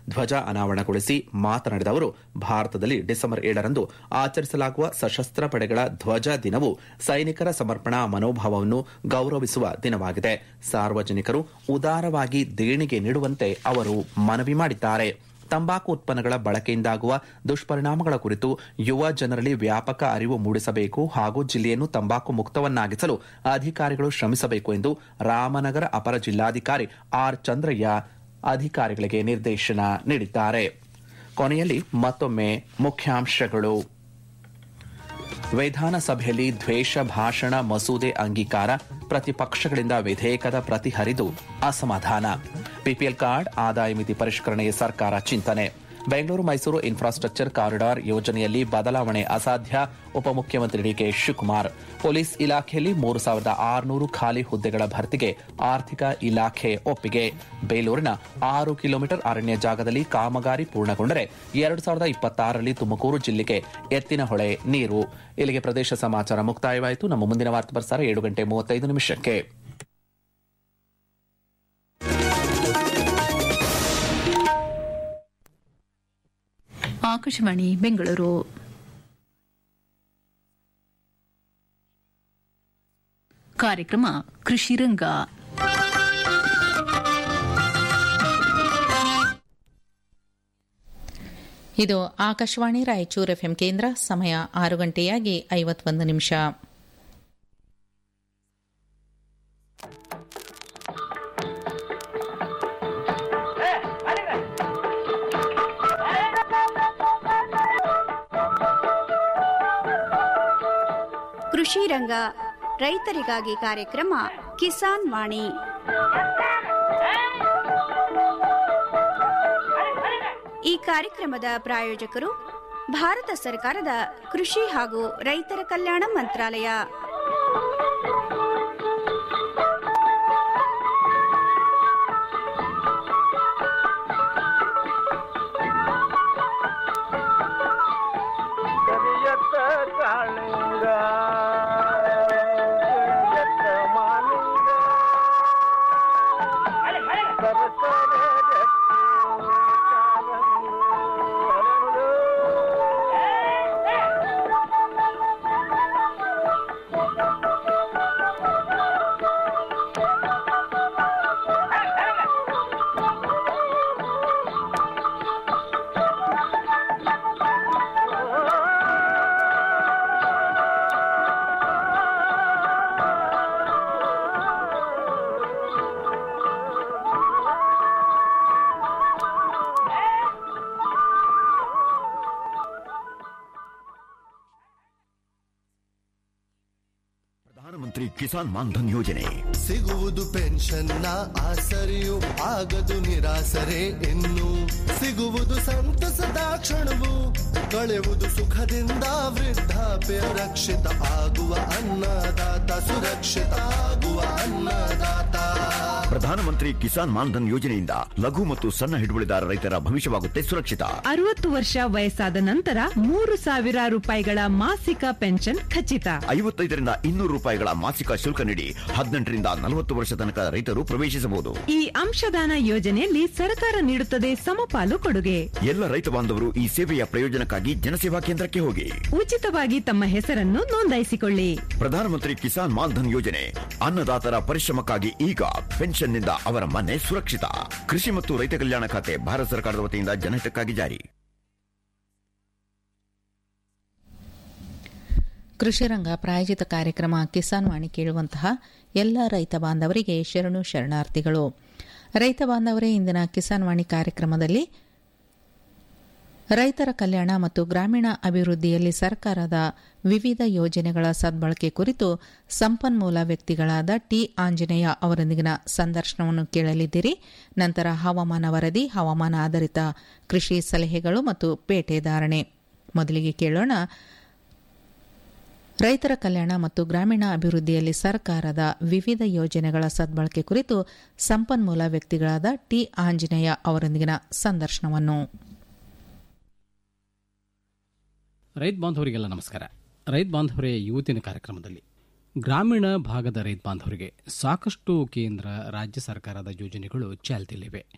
ಧ್ವಜ ಅನಾವರಣಗೊಳಿಸಿ ಮಾತನಾಡಿದ ಅವರು ಭಾರತದಲ್ಲಿ ಡಿಸೆಂಬರ್ ಏಳರಂದು ಆಚರಿಸಲಾಗುವ ಸಶಸ್ತ್ರ ಪಡೆಗಳ ಧ್ವಜ ದಿನವು ಸೈನಿಕರ ಸಮರ್ಪಣಾ ಮನೋಭಾವವನ್ನು ಗೌರವಿಸುವ ದಿನವಾಗಿದೆ ಸಾರ್ವಜನಿಕರು ಉದಾರವಾಗಿ ದೇಣಿಗೆ ನೀಡುವಂತೆ ಅವರು ಮನವಿ ಮಾಡಿದ್ದಾರೆ ತಂಬಾಕು ಉತ್ಪನ್ನಗಳ ಬಳಕೆಯಿಂದಾಗುವ ದುಷ್ಪರಿಣಾಮಗಳ ಕುರಿತು ಯುವ ಜನರಲ್ಲಿ ವ್ಯಾಪಕ ಅರಿವು ಮೂಡಿಸಬೇಕು ಹಾಗೂ ಜಿಲ್ಲೆಯನ್ನು ತಂಬಾಕು ಮುಕ್ತವನ್ನಾಗಿಸಲು ಅಧಿಕಾರಿಗಳು ಶ್ರಮಿಸಬೇಕು ಎಂದು ರಾಮನಗರ ಅಪರ ಜಿಲ್ಲಾಧಿಕಾರಿ ಆರ್ ಚಂದ್ರಯ್ಯ ಅಧಿಕಾರಿಗಳಿಗೆ ನಿರ್ದೇಶನ ನೀಡಿದ್ದಾರೆ ಕೊನೆಯಲ್ಲಿ ಮತ್ತೊಮ್ಮೆ ಮುಖ್ಯಾಂಶಗಳು ವಿಧಾನಸಭೆಯಲ್ಲಿ ದ್ವೇಷ ಭಾಷಣ ಮಸೂದೆ ಅಂಗೀಕಾರ ಪ್ರತಿಪಕ್ಷಗಳಿಂದ ವಿಧೇಯಕದ ಪ್ರತಿ ಹರಿದು ಅಸಮಾಧಾನ ಬಿಪಿಎಲ್ ಕಾರ್ಡ್ ಆದಾಯ ಮಿತಿ ಪರಿಷ್ಕರಣೆಗೆ ಸರ್ಕಾರ ಚಿಂತನೆ ಬೆಂಗಳೂರು ಮೈಸೂರು ಇನ್ಫ್ರಾಸ್ಟ್ರಕ್ಚರ್ ಕಾರಿಡಾರ್ ಯೋಜನೆಯಲ್ಲಿ ಬದಲಾವಣೆ ಅಸಾಧ್ಯ ಉಪಮುಖ್ಯಮಂತ್ರಿ ಡಿಕೆ ಶಿವಕುಮಾರ್ ಪೊಲೀಸ್ ಇಲಾಖೆಯಲ್ಲಿ ಮೂರು ಸಾವಿರದ ಆರುನೂರು ಖಾಲಿ ಹುದ್ದೆಗಳ ಭರ್ತಿಗೆ ಆರ್ಥಿಕ ಇಲಾಖೆ ಒಪ್ಪಿಗೆ ಬೇಲೂರಿನ ಆರು ಕಿಲೋಮೀಟರ್ ಅರಣ್ಯ ಜಾಗದಲ್ಲಿ ಕಾಮಗಾರಿ ಪೂರ್ಣಗೊಂಡರೆ ಎರಡು ಸಾವಿರದ ಇಪ್ಪತ್ತಾರರಲ್ಲಿ ತುಮಕೂರು ಜಿಲ್ಲೆಗೆ ಎತ್ತಿನಹೊಳೆ ನೀರು ಇಲ್ಲಿಗೆ ಪ್ರದೇಶ ಸಮಾಚಾರ ಮುಕ್ತಾಯವಾಯಿತು ನಮ್ಮ ಮುಂದಿನ ವಾರ್ತಾ ಪ್ರಸಾರ ಏಳು ಗಂಟೆ ಮೂವತ್ತೈದು ನಿಮಿಷಕ್ಕೆ ಆಕಾಶವಾಣಿ ಬೆಂಗಳೂರು ಕಾರ್ಯಕ್ರಮ ಕೃಷಿರಂಗ ಇದು ಆಕಾಶವಾಣಿ ರಾಯಚೂರು ಎಫ್ಎಂ ಕೇಂದ್ರ ಸಮಯ ಆರು ಗಂಟೆಯಾಗಿ ಐವತ್ತೊಂದು ನಿಮಿಷ ಕೃಷಿ ರಂಗ ರೈತರಿಗಾಗಿ ಕಾರ್ಯಕ್ರಮ ಕಿಸಾನ್ ವಾಣಿ ಈ ಕಾರ್ಯಕ್ರಮದ ಪ್ರಾಯೋಜಕರು ಭಾರತ ಸರ್ಕಾರದ ಕೃಷಿ ಹಾಗೂ ರೈತರ ಕಲ್ಯಾಣ ಮಂತ್ರಾಲಯ ಕರಿಯತ್ತ ಕಾಳಿಂಗ ಕರಿಯತ್ತ ಮಾಲಿಂಗ ಸರಸರ ಗಟ್ಟಿ ಕಾರಂಗು ಅರಳು. ಪ್ರಧಾನಮಂತ್ರಿ ಕಿಸಾನ್ ಮಾನ್ಧನ್ ಯೋಜನೆ ಸಿಗುವುದು ಪೆನ್ಷನ್ನ ಆಸರೆಯು ಆಗದು ನಿರಾಸರೆ ಇನ್ನು ಸಿಗುವುದು ಸಂತಸದ ಕ್ಷಣವು ಕಳೆವುದು ಸುಖದಿಂದ ವೃದ್ಧಾಪ್ಯ ರಕ್ಷಿತ ಆಗುವ ಅನ್ನದಾತ ಸುರಕ್ಷಿತ ಆಗುವ ಅನ್ನದಾತ ಪ್ರಧಾನಮಂತ್ರಿ ಕಿಸಾನ್ ಮಾನ್ಧನ್ ಯೋಜನೆಯಿಂದ ಲಘು ಮತ್ತು ಸಣ್ಣ ಹಿಡುವಳಿದಾರ ರೈತರ ಭವಿಷ್ಯವಾಗುತ್ತೆ ಸುರಕ್ಷಿತ ಅರವತ್ತು ವರ್ಷ ವಯಸ್ಸಾದ ನಂತರ ಮೂರು ಸಾವಿರ ರೂಪಾಯಿಗಳ ಮಾಸಿಕ ಪೆನ್ಷನ್ ಖಚಿತ ಐವತ್ತೈದರಿಂದ ಇನ್ನೂರು ರೂಪಾಯಿಗಳ ಮಾಸಿಕ ಶುಲ್ಕ ನೀಡಿ ಹದಿನೆಂಟರಿಂದ ನಲವತ್ತು ವರ್ಷ ತನಕ ರೈತರು ಪ್ರವೇಶಿಸಬಹುದು ಈ ಅಂಶದಾನ ಯೋಜನೆಯಲ್ಲಿ ಸರ್ಕಾರ ನೀಡುತ್ತದೆ ಸಮಪಾಲು ಕೊಡುಗೆ ಎಲ್ಲ ರೈತ ಬಾಂಧವರು ಈ ಸೇವೆಯ ಪ್ರಯೋಜನಕ್ಕಾಗಿ ಜನಸೇವಾ ಕೇಂದ್ರಕ್ಕೆ ಹೋಗಿ ಉಚಿತವಾಗಿ ತಮ್ಮ ಹೆಸರನ್ನು ನೋಂದಾಯಿಸಿಕೊಳ್ಳಿ ಪ್ರಧಾನಮಂತ್ರಿ ಕಿಸಾನ್ ಮಾನ್ಧನ್ ಯೋಜನೆ ಅನ್ನದಾತರ ಪರಿಶ್ರಮಕ್ಕಾಗಿ ಈಗ ಪೆನ್ಷನ್ನಿಂದ ಅವರ ಮನೆ ಸುರಕ್ಷಿತ ಕೃಷಿ ಮತ್ತು ರೈತ ಕಲ್ಯಾಣ ಖಾತೆ ಭಾರತ ಸರ್ಕಾರದ ವತಿಯಿಂದ ಜನಹಿತಕ್ಕಾಗಿ ಜಾರಿ ಕೃಷಿರಂಗ ಪ್ರಾಯೋಜಿತ ಕಾರ್ಯಕ್ರಮ ಕಿಸಾನ್ ವಾಣಿ ಕೇಳುವಂತಹ ಎಲ್ಲ ರೈತ ಬಾಂಧವರಿಗೆ ಶರಣು ಶರಣಾರ್ಥಿಗಳು ರೈತ ಬಾಂಧವರೇ ಇಂದಿನ ಕಿಸಾನ್ ವಾಣಿ ಕಾರ್ಯಕ್ರಮದಲ್ಲಿ ರೈತರ ಕಲ್ಯಾಣ ಮತ್ತು ಗ್ರಾಮೀಣ ಅಭಿವೃದ್ಧಿಯಲ್ಲಿ ಸರ್ಕಾರದ ವಿವಿಧ ಯೋಜನೆಗಳ ಸದ್ಬಳಕೆ ಕುರಿತು ಸಂಪನ್ಮೂಲ ವ್ಯಕ್ತಿಗಳಾದ ಟಿ ಆಂಜನೇಯ ಅವರೊಂದಿಗಿನ ಸಂದರ್ಶನವನ್ನು ಕೇಳಲಿದ್ದೀರಿ ನಂತರ ಹವಾಮಾನ ವರದಿ ಹವಾಮಾನ ಆಧಾರಿತ ಕೃಷಿ ಸಲಹೆಗಳು ಮತ್ತು ಪೇಟೆ ಧಾರಣೆ ಮೊದಲಿಗೆ ಕೇಳೋಣ ರೈತರ ಕಲ್ಯಾಣ ಮತ್ತು ಗ್ರಾಮೀಣ ಅಭಿವೃದ್ಧಿಯಲ್ಲಿ ಸರ್ಕಾರದ ವಿವಿಧ ಯೋಜನೆಗಳ ಸದ್ಬಳಕೆ ಕುರಿತು ಸಂಪನ್ಮೂಲ ವ್ಯಕ್ತಿಗಳಾದ ಟಿ ಆಂಜನೇಯ ಅವರೊಂದಿಗಿನ ಸಂದರ್ಶನವನ್ನು ರೈತ ಬಾಂಧವರಿಗೆಲ್ಲ ನಮಸ್ಕಾರ ರೈತ ಬಾಂಧವರೇ ಇವತ್ತಿನ ಕಾರ್ಯಕ್ರಮದಲ್ಲಿ ಗ್ರಾಮೀಣ ಭಾಗದ ರೈತ ಬಾಂಧವರಿಗೆ ಸಾಕಷ್ಟು ಕೇಂದ್ರ ರಾಜ್ಯ ಸರ್ಕಾರದ ಯೋಜನೆಗಳು ಚಾಲ್ತಿಯಲ್ಲಿವೆ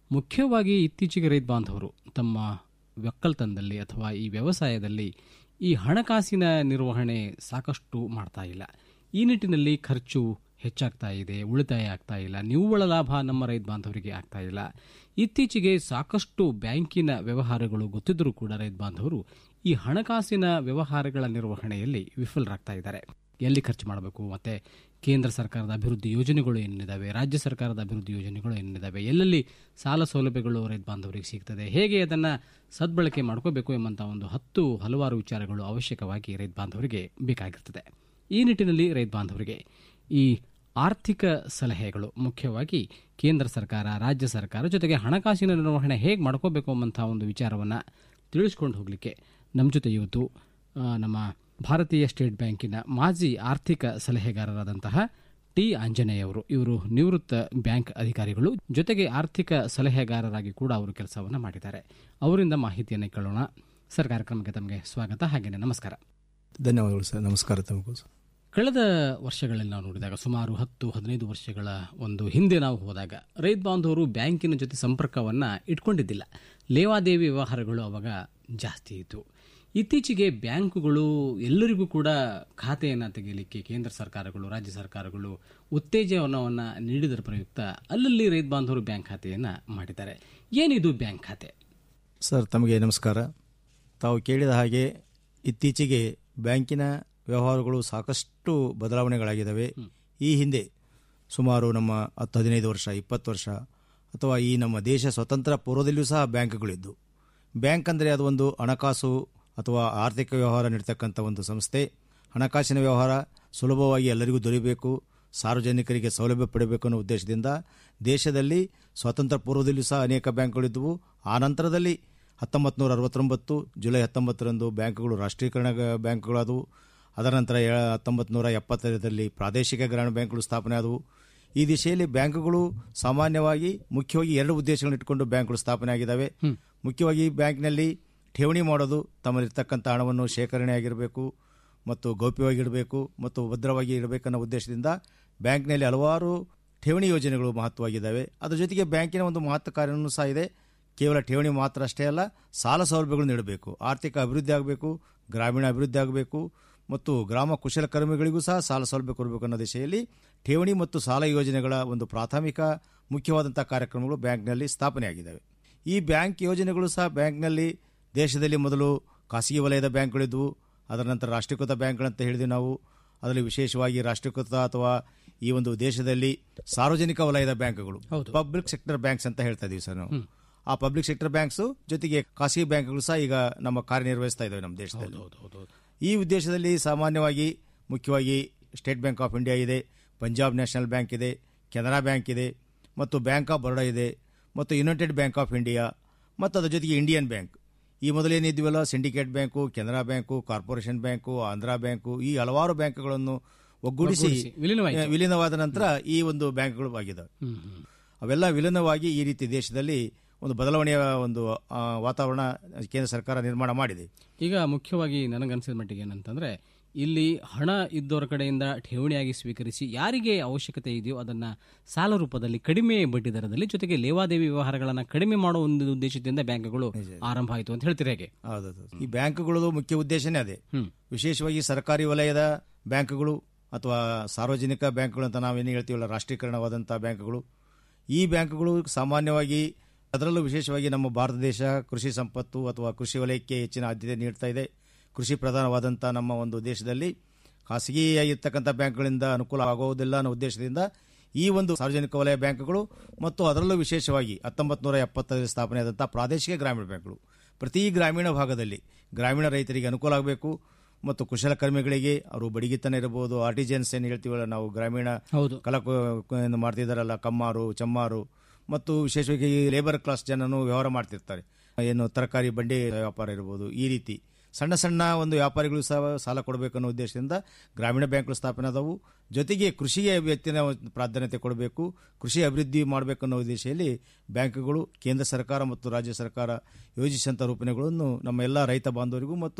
ಮುಖ್ಯವಾಗಿ ಇತ್ತೀಚೆಗೆ ರೈತ ಬಾಂಧವರು ತಮ್ಮ ಒಕ್ಕಲ್ತನದಲ್ಲಿ ಅಥವಾ ಈ ವ್ಯವಸಾಯದಲ್ಲಿ ಈ ಹಣಕಾಸಿನ ನಿರ್ವಹಣೆ ಸಾಕಷ್ಟು ಮಾಡ್ತಾ ಇಲ್ಲ ಈ ನಿಟ್ಟಿನಲ್ಲಿ ಖರ್ಚು ಹೆಚ್ಚಾಗ್ತಾ ಇದೆ ಉಳಿತಾಯ ಆಗ್ತಾ ಇಲ್ಲ ನಿವ್ವಳ ಲಾಭ ನಮ್ಮ ರೈತ ಬಾಂಧವರಿಗೆ ಆಗ್ತಾ ಇಲ್ಲ ಇತ್ತೀಚೆಗೆ ಸಾಕಷ್ಟು ಬ್ಯಾಂಕಿನ ವ್ಯವಹಾರಗಳು ಗೊತ್ತಿದ್ದರೂ ಕೂಡ ರೈತ ಬಾಂಧವರು ಈ ಹಣಕಾಸಿನ ವ್ಯವಹಾರಗಳ ನಿರ್ವಹಣೆಯಲ್ಲಿ ವಿಫಲರಾಗ್ತಾ ಇದ್ದಾರೆ ಎಲ್ಲಿ ಖರ್ಚು ಮಾಡಬೇಕು ಮತ್ತೆ ಕೇಂದ್ರ ಸರ್ಕಾರದ ಅಭಿವೃದ್ಧಿ ಯೋಜನೆಗಳು ಏನಿದ್ದಾವೆ ರಾಜ್ಯ ಸರ್ಕಾರದ ಅಭಿವೃದ್ಧಿ ಯೋಜನೆಗಳು ಏನಿದ್ದಾವೆ ಎಲ್ಲೆಲ್ಲಿ ಸಾಲ ಸೌಲಭ್ಯಗಳು ರೈತ ಬಾಂಧವರಿಗೆ ಸಿಗ್ತದೆ ಹೇಗೆ ಅದನ್ನು ಸದ್ಬಳಕೆ ಮಾಡ್ಕೋಬೇಕು ಎಂಬಂಥ ಒಂದು ಹತ್ತು ಹಲವಾರು ವಿಚಾರಗಳು ಅವಶ್ಯಕವಾಗಿ ರೈತ ಬಾಂಧವರಿಗೆ ಬೇಕಾಗಿರ್ತದೆ ಈ ನಿಟ್ಟಿನಲ್ಲಿ ರೈತ ಬಾಂಧವರಿಗೆ ಈ ಆರ್ಥಿಕ ಸಲಹೆಗಳು ಮುಖ್ಯವಾಗಿ ಕೇಂದ್ರ ಸರ್ಕಾರ ರಾಜ್ಯ ಸರ್ಕಾರ ಜೊತೆಗೆ ಹಣಕಾಸಿನ ನಿರ್ವಹಣೆ ಹೇಗೆ ಮಾಡ್ಕೋಬೇಕು ಎಂಬಂಥ ಒಂದು ವಿಚಾರವನ್ನು ತಿಳಿಸ್ಕೊಂಡು ಹೋಗಲಿಕ್ಕೆ ನಮ್ಮ ಜೊತೆ ಇವತ್ತು ಆ, ನಮ್ಮ ಭಾರತೀಯ ಸ್ಟೇಟ್ ಬ್ಯಾಂಕಿನ ಮಾಜಿ ಆರ್ಥಿಕ ಸಲಹೆಗಾರರಾದಂತಹ ಟಿ ಆಂಜನೇಯ ಅವರು ಇವರು ನಿವೃತ್ತ ಬ್ಯಾಂಕ್ ಅಧಿಕಾರಿಗಳು ಜೊತೆಗೆ ಆರ್ಥಿಕ ಸಲಹೆಗಾರರಾಗಿ ಕೂಡ ಅವರು ಕೆಲಸವನ್ನು ಮಾಡಿದ್ದಾರೆ ಅವರಿಂದ ಮಾಹಿತಿಯನ್ನು ಕೇಳೋಣ ಸರ್ ಕಾರ್ಯಕ್ರಮಕ್ಕೆ ತಮಗೆ ಸ್ವಾಗತ ಹಾಗೆಯೇ ನಮಸ್ಕಾರ ಧನ್ಯವಾದಗಳು ಸರ್ ನಮಸ್ಕಾರ ತಮಗೂ ಸರ್ ಕಳೆದ ವರ್ಷಗಳಲ್ಲಿ ನಾವು ನೋಡಿದಾಗ ಸುಮಾರು ಹತ್ತು ಹದಿನೈದು ವರ್ಷಗಳ ಒಂದು ಹಿಂದೆ ನಾವು ಹೋದಾಗ ರೈತ ಬಾಂಧವರು ಬ್ಯಾಂಕಿನ ಜೊತೆ ಸಂಪರ್ಕವನ್ನು ಇಟ್ಕೊಂಡಿದ್ದಿಲ್ಲ ಲೇವಾದೇವಿ ವ್ಯವಹಾರಗಳು ಅವಾಗ ಜಾಸ್ತಿ ಇತ್ತು ಇತ್ತೀಚೆಗೆ ಬ್ಯಾಂಕುಗಳು ಎಲ್ಲರಿಗೂ ಕೂಡ ಖಾತೆಯನ್ನು ತೆಗೆಯಲಿಕ್ಕೆ ಕೇಂದ್ರ ಸರ್ಕಾರಗಳು ರಾಜ್ಯ ಸರ್ಕಾರಗಳು ಉತ್ತೇಜನವನ್ನು ನೀಡಿದರ ಪ್ರಯುಕ್ತ ಅಲ್ಲಲ್ಲಿ ರೈತ ಬಾಂಧವರು ಬ್ಯಾಂಕ್ ಖಾತೆಯನ್ನು ಮಾಡಿದ್ದಾರೆ ಏನಿದು ಬ್ಯಾಂಕ್ ಖಾತೆ ಸರ್ ತಮಗೆ ನಮಸ್ಕಾರ ತಾವು ಕೇಳಿದ ಹಾಗೆ ಇತ್ತೀಚೆಗೆ ಬ್ಯಾಂಕಿನ ವ್ಯವಹಾರಗಳು ಸಾಕಷ್ಟು ಬದಲಾವಣೆಗಳಾಗಿದ್ದಾವೆ ಈ ಹಿಂದೆ ಸುಮಾರು ನಮ್ಮ ಹತ್ತು ಹದಿನೈದು ವರ್ಷ ಇಪ್ಪತ್ತು ವರ್ಷ ಅಥವಾ ಈ ನಮ್ಮ ದೇಶ ಸ್ವತಂತ್ರ ಪೂರ್ವದಲ್ಲಿಯೂ ಸಹ ಬ್ಯಾಂಕ್ಗಳಿದ್ದು ಬ್ಯಾಂಕ್ ಅಂದರೆ ಅದು ಒಂದು ಹಣಕಾಸು ಅಥವಾ ಆರ್ಥಿಕ ವ್ಯವಹಾರ ನೀಡ್ತಕ್ಕಂಥ ಒಂದು ಸಂಸ್ಥೆ ಹಣಕಾಸಿನ ವ್ಯವಹಾರ ಸುಲಭವಾಗಿ ಎಲ್ಲರಿಗೂ ದೊರೆಯಬೇಕು ಸಾರ್ವಜನಿಕರಿಗೆ ಸೌಲಭ್ಯ ಪಡೆಯಬೇಕು ಅನ್ನೋ ಉದ್ದೇಶದಿಂದ ದೇಶದಲ್ಲಿ ಸ್ವಾತಂತ್ರ್ಯ ಪೂರ್ವದಲ್ಲಿಯೂ ಸಹ ಅನೇಕ ಬ್ಯಾಂಕ್ಗಳಿದ್ದವು ಆ ನಂತರದಲ್ಲಿ ಹತ್ತೊಂಬತ್ತು ನೂರ ಅರವತ್ತೊಂಬತ್ತು ಜುಲೈ ಹತ್ತೊಂಬತ್ತರಂದು ಬ್ಯಾಂಕ್ಗಳು ರಾಷ್ಟ್ರೀಕರಣ ಬ್ಯಾಂಕ್ಗಳಾದವು ಅದರ ನಂತರ ಹತ್ತೊಂಬತ್ತು ನೂರ ಎಪ್ಪತ್ತೈದರಲ್ಲಿ ಪ್ರಾದೇಶಿಕ ಗ್ರಾಮೀಣ ಬ್ಯಾಂಕ್ಗಳು ಸ್ಥಾಪನೆ ಆದವು ಈ ದಿಶೆಯಲ್ಲಿ ಬ್ಯಾಂಕ್ಗಳು ಸಾಮಾನ್ಯವಾಗಿ ಮುಖ್ಯವಾಗಿ ಎರಡು ಉದ್ದೇಶಗಳನ್ನು ಇಟ್ಟುಕೊಂಡು ಬ್ಯಾಂಕ್ಗಳು ಸ್ಥಾಪನೆ ಆಗಿದ್ದಾವೆ ಮುಖ್ಯವಾಗಿ ಬ್ಯಾಂಕ್ನಲ್ಲಿ ಠೇವಣಿ ಮಾಡೋದು ತಮ್ಮಲ್ಲಿರ್ತಕ್ಕಂಥ ಹಣವನ್ನು ಶೇಖರಣೆ ಆಗಿರಬೇಕು ಮತ್ತು ಗೌಪ್ಯವಾಗಿಡಬೇಕು ಮತ್ತು ಭದ್ರವಾಗಿ ಇಡಬೇಕನ್ನೋ ಉದ್ದೇಶದಿಂದ ಬ್ಯಾಂಕ್ನಲ್ಲಿ ಹಲವಾರು ಠೇವಣಿ ಯೋಜನೆಗಳು ಮಹತ್ವವಾಗಿದ್ದಾವೆ ಅದರ ಜೊತೆಗೆ ಬ್ಯಾಂಕಿನ ಒಂದು ಮಹತ್ವ ಕಾರ್ಯನೂ ಸಹ ಇದೆ ಕೇವಲ ಠೇವಣಿ ಮಾತ್ರ ಅಷ್ಟೇ ಅಲ್ಲ ಸಾಲ ಸೌಲಭ್ಯಗಳು ನೀಡಬೇಕು ಆರ್ಥಿಕ ಅಭಿವೃದ್ಧಿ ಆಗಬೇಕು ಗ್ರಾಮೀಣ ಅಭಿವೃದ್ಧಿ ಆಗಬೇಕು ಮತ್ತು ಗ್ರಾಮ ಕುಶಲಕರ್ಮಿಗಳಿಗೂ ಸಹ ಸಾಲ ಸೌಲಭ್ಯ ಕೊಡಬೇಕು ಅನ್ನೋ ದಿಶೆಯಲ್ಲಿ ಠೇವಣಿ ಮತ್ತು ಸಾಲ ಯೋಜನೆಗಳ ಒಂದು ಪ್ರಾಥಮಿಕ ಮುಖ್ಯವಾದಂಥ ಕಾರ್ಯಕ್ರಮಗಳು ಬ್ಯಾಂಕ್ನಲ್ಲಿ ಸ್ಥಾಪನೆಯಾಗಿದ್ದಾವೆ ಈ ಬ್ಯಾಂಕ್ ಯೋಜನೆಗಳು ಸಹ ಬ್ಯಾಂಕ್ನಲ್ಲಿ ದೇಶದಲ್ಲಿ ಮೊದಲು ಖಾಸಗಿ ವಲಯದ ಬ್ಯಾಂಕ್ಗಳಿದ್ವು ಅದರ ನಂತರ ರಾಷ್ಟ್ರೀಕೃತ ಬ್ಯಾಂಕ್ಗಳಂತ ಹೇಳಿದ್ವಿ ನಾವು ಅದರಲ್ಲಿ ವಿಶೇಷವಾಗಿ ರಾಷ್ಟ್ರೀಕೃತ ಅಥವಾ ಈ ಒಂದು ದೇಶದಲ್ಲಿ ಸಾರ್ವಜನಿಕ ವಲಯದ ಬ್ಯಾಂಕ್ಗಳು ಪಬ್ಲಿಕ್ ಸೆಕ್ಟರ್ ಬ್ಯಾಂಕ್ಸ್ ಅಂತ ಹೇಳ್ತಾ ಇದೀವಿ ಸರ್ ನಾವು ಆ ಪಬ್ಲಿಕ್ ಸೆಕ್ಟರ್ ಬ್ಯಾಂಕ್ಸ್ ಜೊತೆಗೆ ಖಾಸಗಿ ಬ್ಯಾಂಕ್ಗಳು ಸಹ ಈಗ ನಮ್ಮ ಕಾರ್ಯನಿರ್ವಹಿಸ್ತಾ ಇದ್ದಾವೆ ನಮ್ಮ ದೇಶದಲ್ಲಿ ಈ ಉದ್ದೇಶದಲ್ಲಿ ಸಾಮಾನ್ಯವಾಗಿ ಮುಖ್ಯವಾಗಿ ಸ್ಟೇಟ್ ಬ್ಯಾಂಕ್ ಆಫ್ ಇಂಡಿಯಾ ಇದೆ ಪಂಜಾಬ್ ನ್ಯಾಷನಲ್ ಬ್ಯಾಂಕ್ ಇದೆ ಕೆನರಾ ಬ್ಯಾಂಕ್ ಇದೆ ಮತ್ತು ಬ್ಯಾಂಕ್ ಆಫ್ ಬರೋಡಾ ಇದೆ ಮತ್ತು ಯುನೈಟೆಡ್ ಬ್ಯಾಂಕ್ ಆಫ್ ಇಂಡಿಯಾ ಮತ್ತು ಅದರ ಜೊತೆಗೆ ಇಂಡಿಯನ್ ಬ್ಯಾಂಕ್ ಈ ಮೊದಲೇನಿದ್ವಲ್ಲ Syndicate Bank Canara Bank Corporation Bank Andhra Bank ಈ ಹಲವಾರು ಬ್ಯಾಂಕ್ಗಳನ್ನು ಒಗ್ಗೂಡಿಸಿ ಒಗ್ಗೂಡಿಸಿ, ವಿಲೀನವಾಯಿತು. ಆ, ವಿಲೀನವಾದ ನಂತರ ಈ ಒಂದು ಬ್ಯಾಂಕ್ಗಳು ಆಗಿದ್ದಾವೆ ಅವೆಲ್ಲ ವಿಲೀನವಾಗಿ ಈ ರೀತಿ ದೇಶದಲ್ಲಿ ಒಂದು ಬದಲಾವಣೆಯ ಒಂದು ಆ, ವಾತಾವರಣ ಕೇಂದ್ರ ಸರ್ಕಾರ ನಿರ್ಮಾಣ ಮಾಡಿದೆ ಈಗ ಮುಖ್ಯವಾಗಿ ನನಗನ್ಸಿದ ಮಟ್ಟಿಗೆ ಏನಂತಂದ್ರೆ ಇಲ್ಲಿ ಹಣ ಇದ್ದವರ ಕಡೆಯಿಂದ ಠೇವಣಿಯಾಗಿ ಸ್ವೀಕರಿಸಿ ಯಾರಿಗೆ ಅವಶ್ಯಕತೆ ಇದೆಯೋ ಅದನ್ನ ಸಾಲ ರೂಪದಲ್ಲಿ ಕಡಿಮೆ ಬಡ್ಡಿ ದರದಲ್ಲಿ ಜೊತೆಗೆ ಲೇವಾದೇವಿ ವ್ಯವಹಾರಗಳನ್ನು ಕಡಿಮೆ ಮಾಡುವ ಒಂದು ಉದ್ದೇಶದಿಂದ ಬ್ಯಾಂಕ್ಗಳು ಆರಂಭ ಆಯಿತು ಅಂತ ಹೇಳ್ತೀರಾ ಹೇಗೆ ಹೌದೌದು ಈ ಬ್ಯಾಂಕ್ಗಳದು ಮುಖ್ಯ ಉದ್ದೇಶನೇ ಅದೇ ವಿಶೇಷವಾಗಿ ಸರ್ಕಾರಿ ವಲಯದ ಬ್ಯಾಂಕ್ಗಳು ಅಥವಾ ಸಾರ್ವಜನಿಕ ಬ್ಯಾಂಕ್ಗಳು ಅಂತ ನಾವೇನು ಹೇಳ್ತೀವಲ್ಲ ರಾಷ್ಟ್ರೀಕರಣವಾದಂಥ ಬ್ಯಾಂಕ್ಗಳು ಈ ಬ್ಯಾಂಕ್ಗಳು ಸಾಮಾನ್ಯವಾಗಿ ಅದರಲ್ಲೂ ವಿಶೇಷವಾಗಿ ನಮ್ಮ ಭಾರತ ದೇಶ ಕೃಷಿ ಸಂಪತ್ತು ಅಥವಾ ಕೃಷಿ ವಲಯಕ್ಕೆ ಹೆಚ್ಚಿನ ಆದ್ಯತೆ ನೀಡ್ತಾ ಇದೆ ಕೃಷಿ ಪ್ರಧಾನವಾದಂಥ ನಮ್ಮ ಒಂದು ದೇಶದಲ್ಲಿ ಖಾಸಗಿಯಾಗಿರ್ತಕ್ಕಂಥ ಬ್ಯಾಂಕ್ಗಳಿಂದ ಅನುಕೂಲ ಆಗುವುದಿಲ್ಲ ಅನ್ನೋ ಉದ್ದೇಶದಿಂದ ಈ ಒಂದು ಸಾರ್ವಜನಿಕ ವಲಯ ಬ್ಯಾಂಕ್ಗಳು ಮತ್ತು ಅದರಲ್ಲೂ ವಿಶೇಷವಾಗಿ ಹತ್ತೊಂಬತ್ತು ನೂರ ಎಪ್ಪತ್ತರಲ್ಲಿ ಸ್ಥಾಪನೆಯಾದಂಥ ಪ್ರಾದೇಶಿಕ ಗ್ರಾಮೀಣ ಬ್ಯಾಂಕ್ಗಳು ಪ್ರತಿ ಗ್ರಾಮೀಣ ಭಾಗದಲ್ಲಿ ಗ್ರಾಮೀಣ ರೈತರಿಗೆ ಅನುಕೂಲ ಆಗಬೇಕು ಮತ್ತು ಕುಶಲಕರ್ಮಿಗಳಿಗೆ ಅವರು ಬಡಿಗಿತನ ಇರಬಹುದು ಆರ್ಟಿಜನ್ಸ್ ಏನು ಹೇಳ್ತೀವಲ್ಲ ನಾವು ಗ್ರಾಮೀಣ ಕಲಾ ಮಾಡ್ತಿದ್ದಾರಲ್ಲ ಕಮ್ಮಾರು ಚಮ್ಮಾರು ಮತ್ತು ವಿಶೇಷವಾಗಿ ಲೇಬರ್ ಕ್ಲಾಸ್ ಜನನು ವ್ಯವಹಾರ ಮಾಡ್ತಿರ್ತಾರೆ ಏನು ತರಕಾರಿ ಬಂಡಿ ವ್ಯಾಪಾರ ಇರ್ಬೋದು ಈ ರೀತಿ ಸಣ್ಣ ಸಣ್ಣ ಒಂದು ವ್ಯಾಪಾರಿಗಳು ಸಹ ಸಾಲ ಕೊಡಬೇಕು ಅನ್ನೋ ಉದ್ದೇಶದಿಂದ ಗ್ರಾಮೀಣ ಬ್ಯಾಂಕ್ಗಳು ಸ್ಥಾಪನೆ ಆದವು ಜೊತೆಗೆ ಕೃಷಿಗೆ ಹೆಚ್ಚಿನ ಪ್ರಾಧಾನ್ಯತೆ ಕೊಡಬೇಕು ಕೃಷಿ ಅಭಿವೃದ್ಧಿ ಮಾಡಬೇಕು ಅನ್ನೋ ಉದ್ದೇಶದಲ್ಲಿ ಬ್ಯಾಂಕ್ಗಳು ಕೇಂದ್ರ ಸರ್ಕಾರ ಮತ್ತು ರಾಜ್ಯ ಸರ್ಕಾರ ಯೋಜಿಸಿದಂಥ ರೂಪಣೆಗಳನ್ನು ನಮ್ಮ ಎಲ್ಲ ರೈತ ಬಾಂಧವರಿಗೂ ಮತ್ತು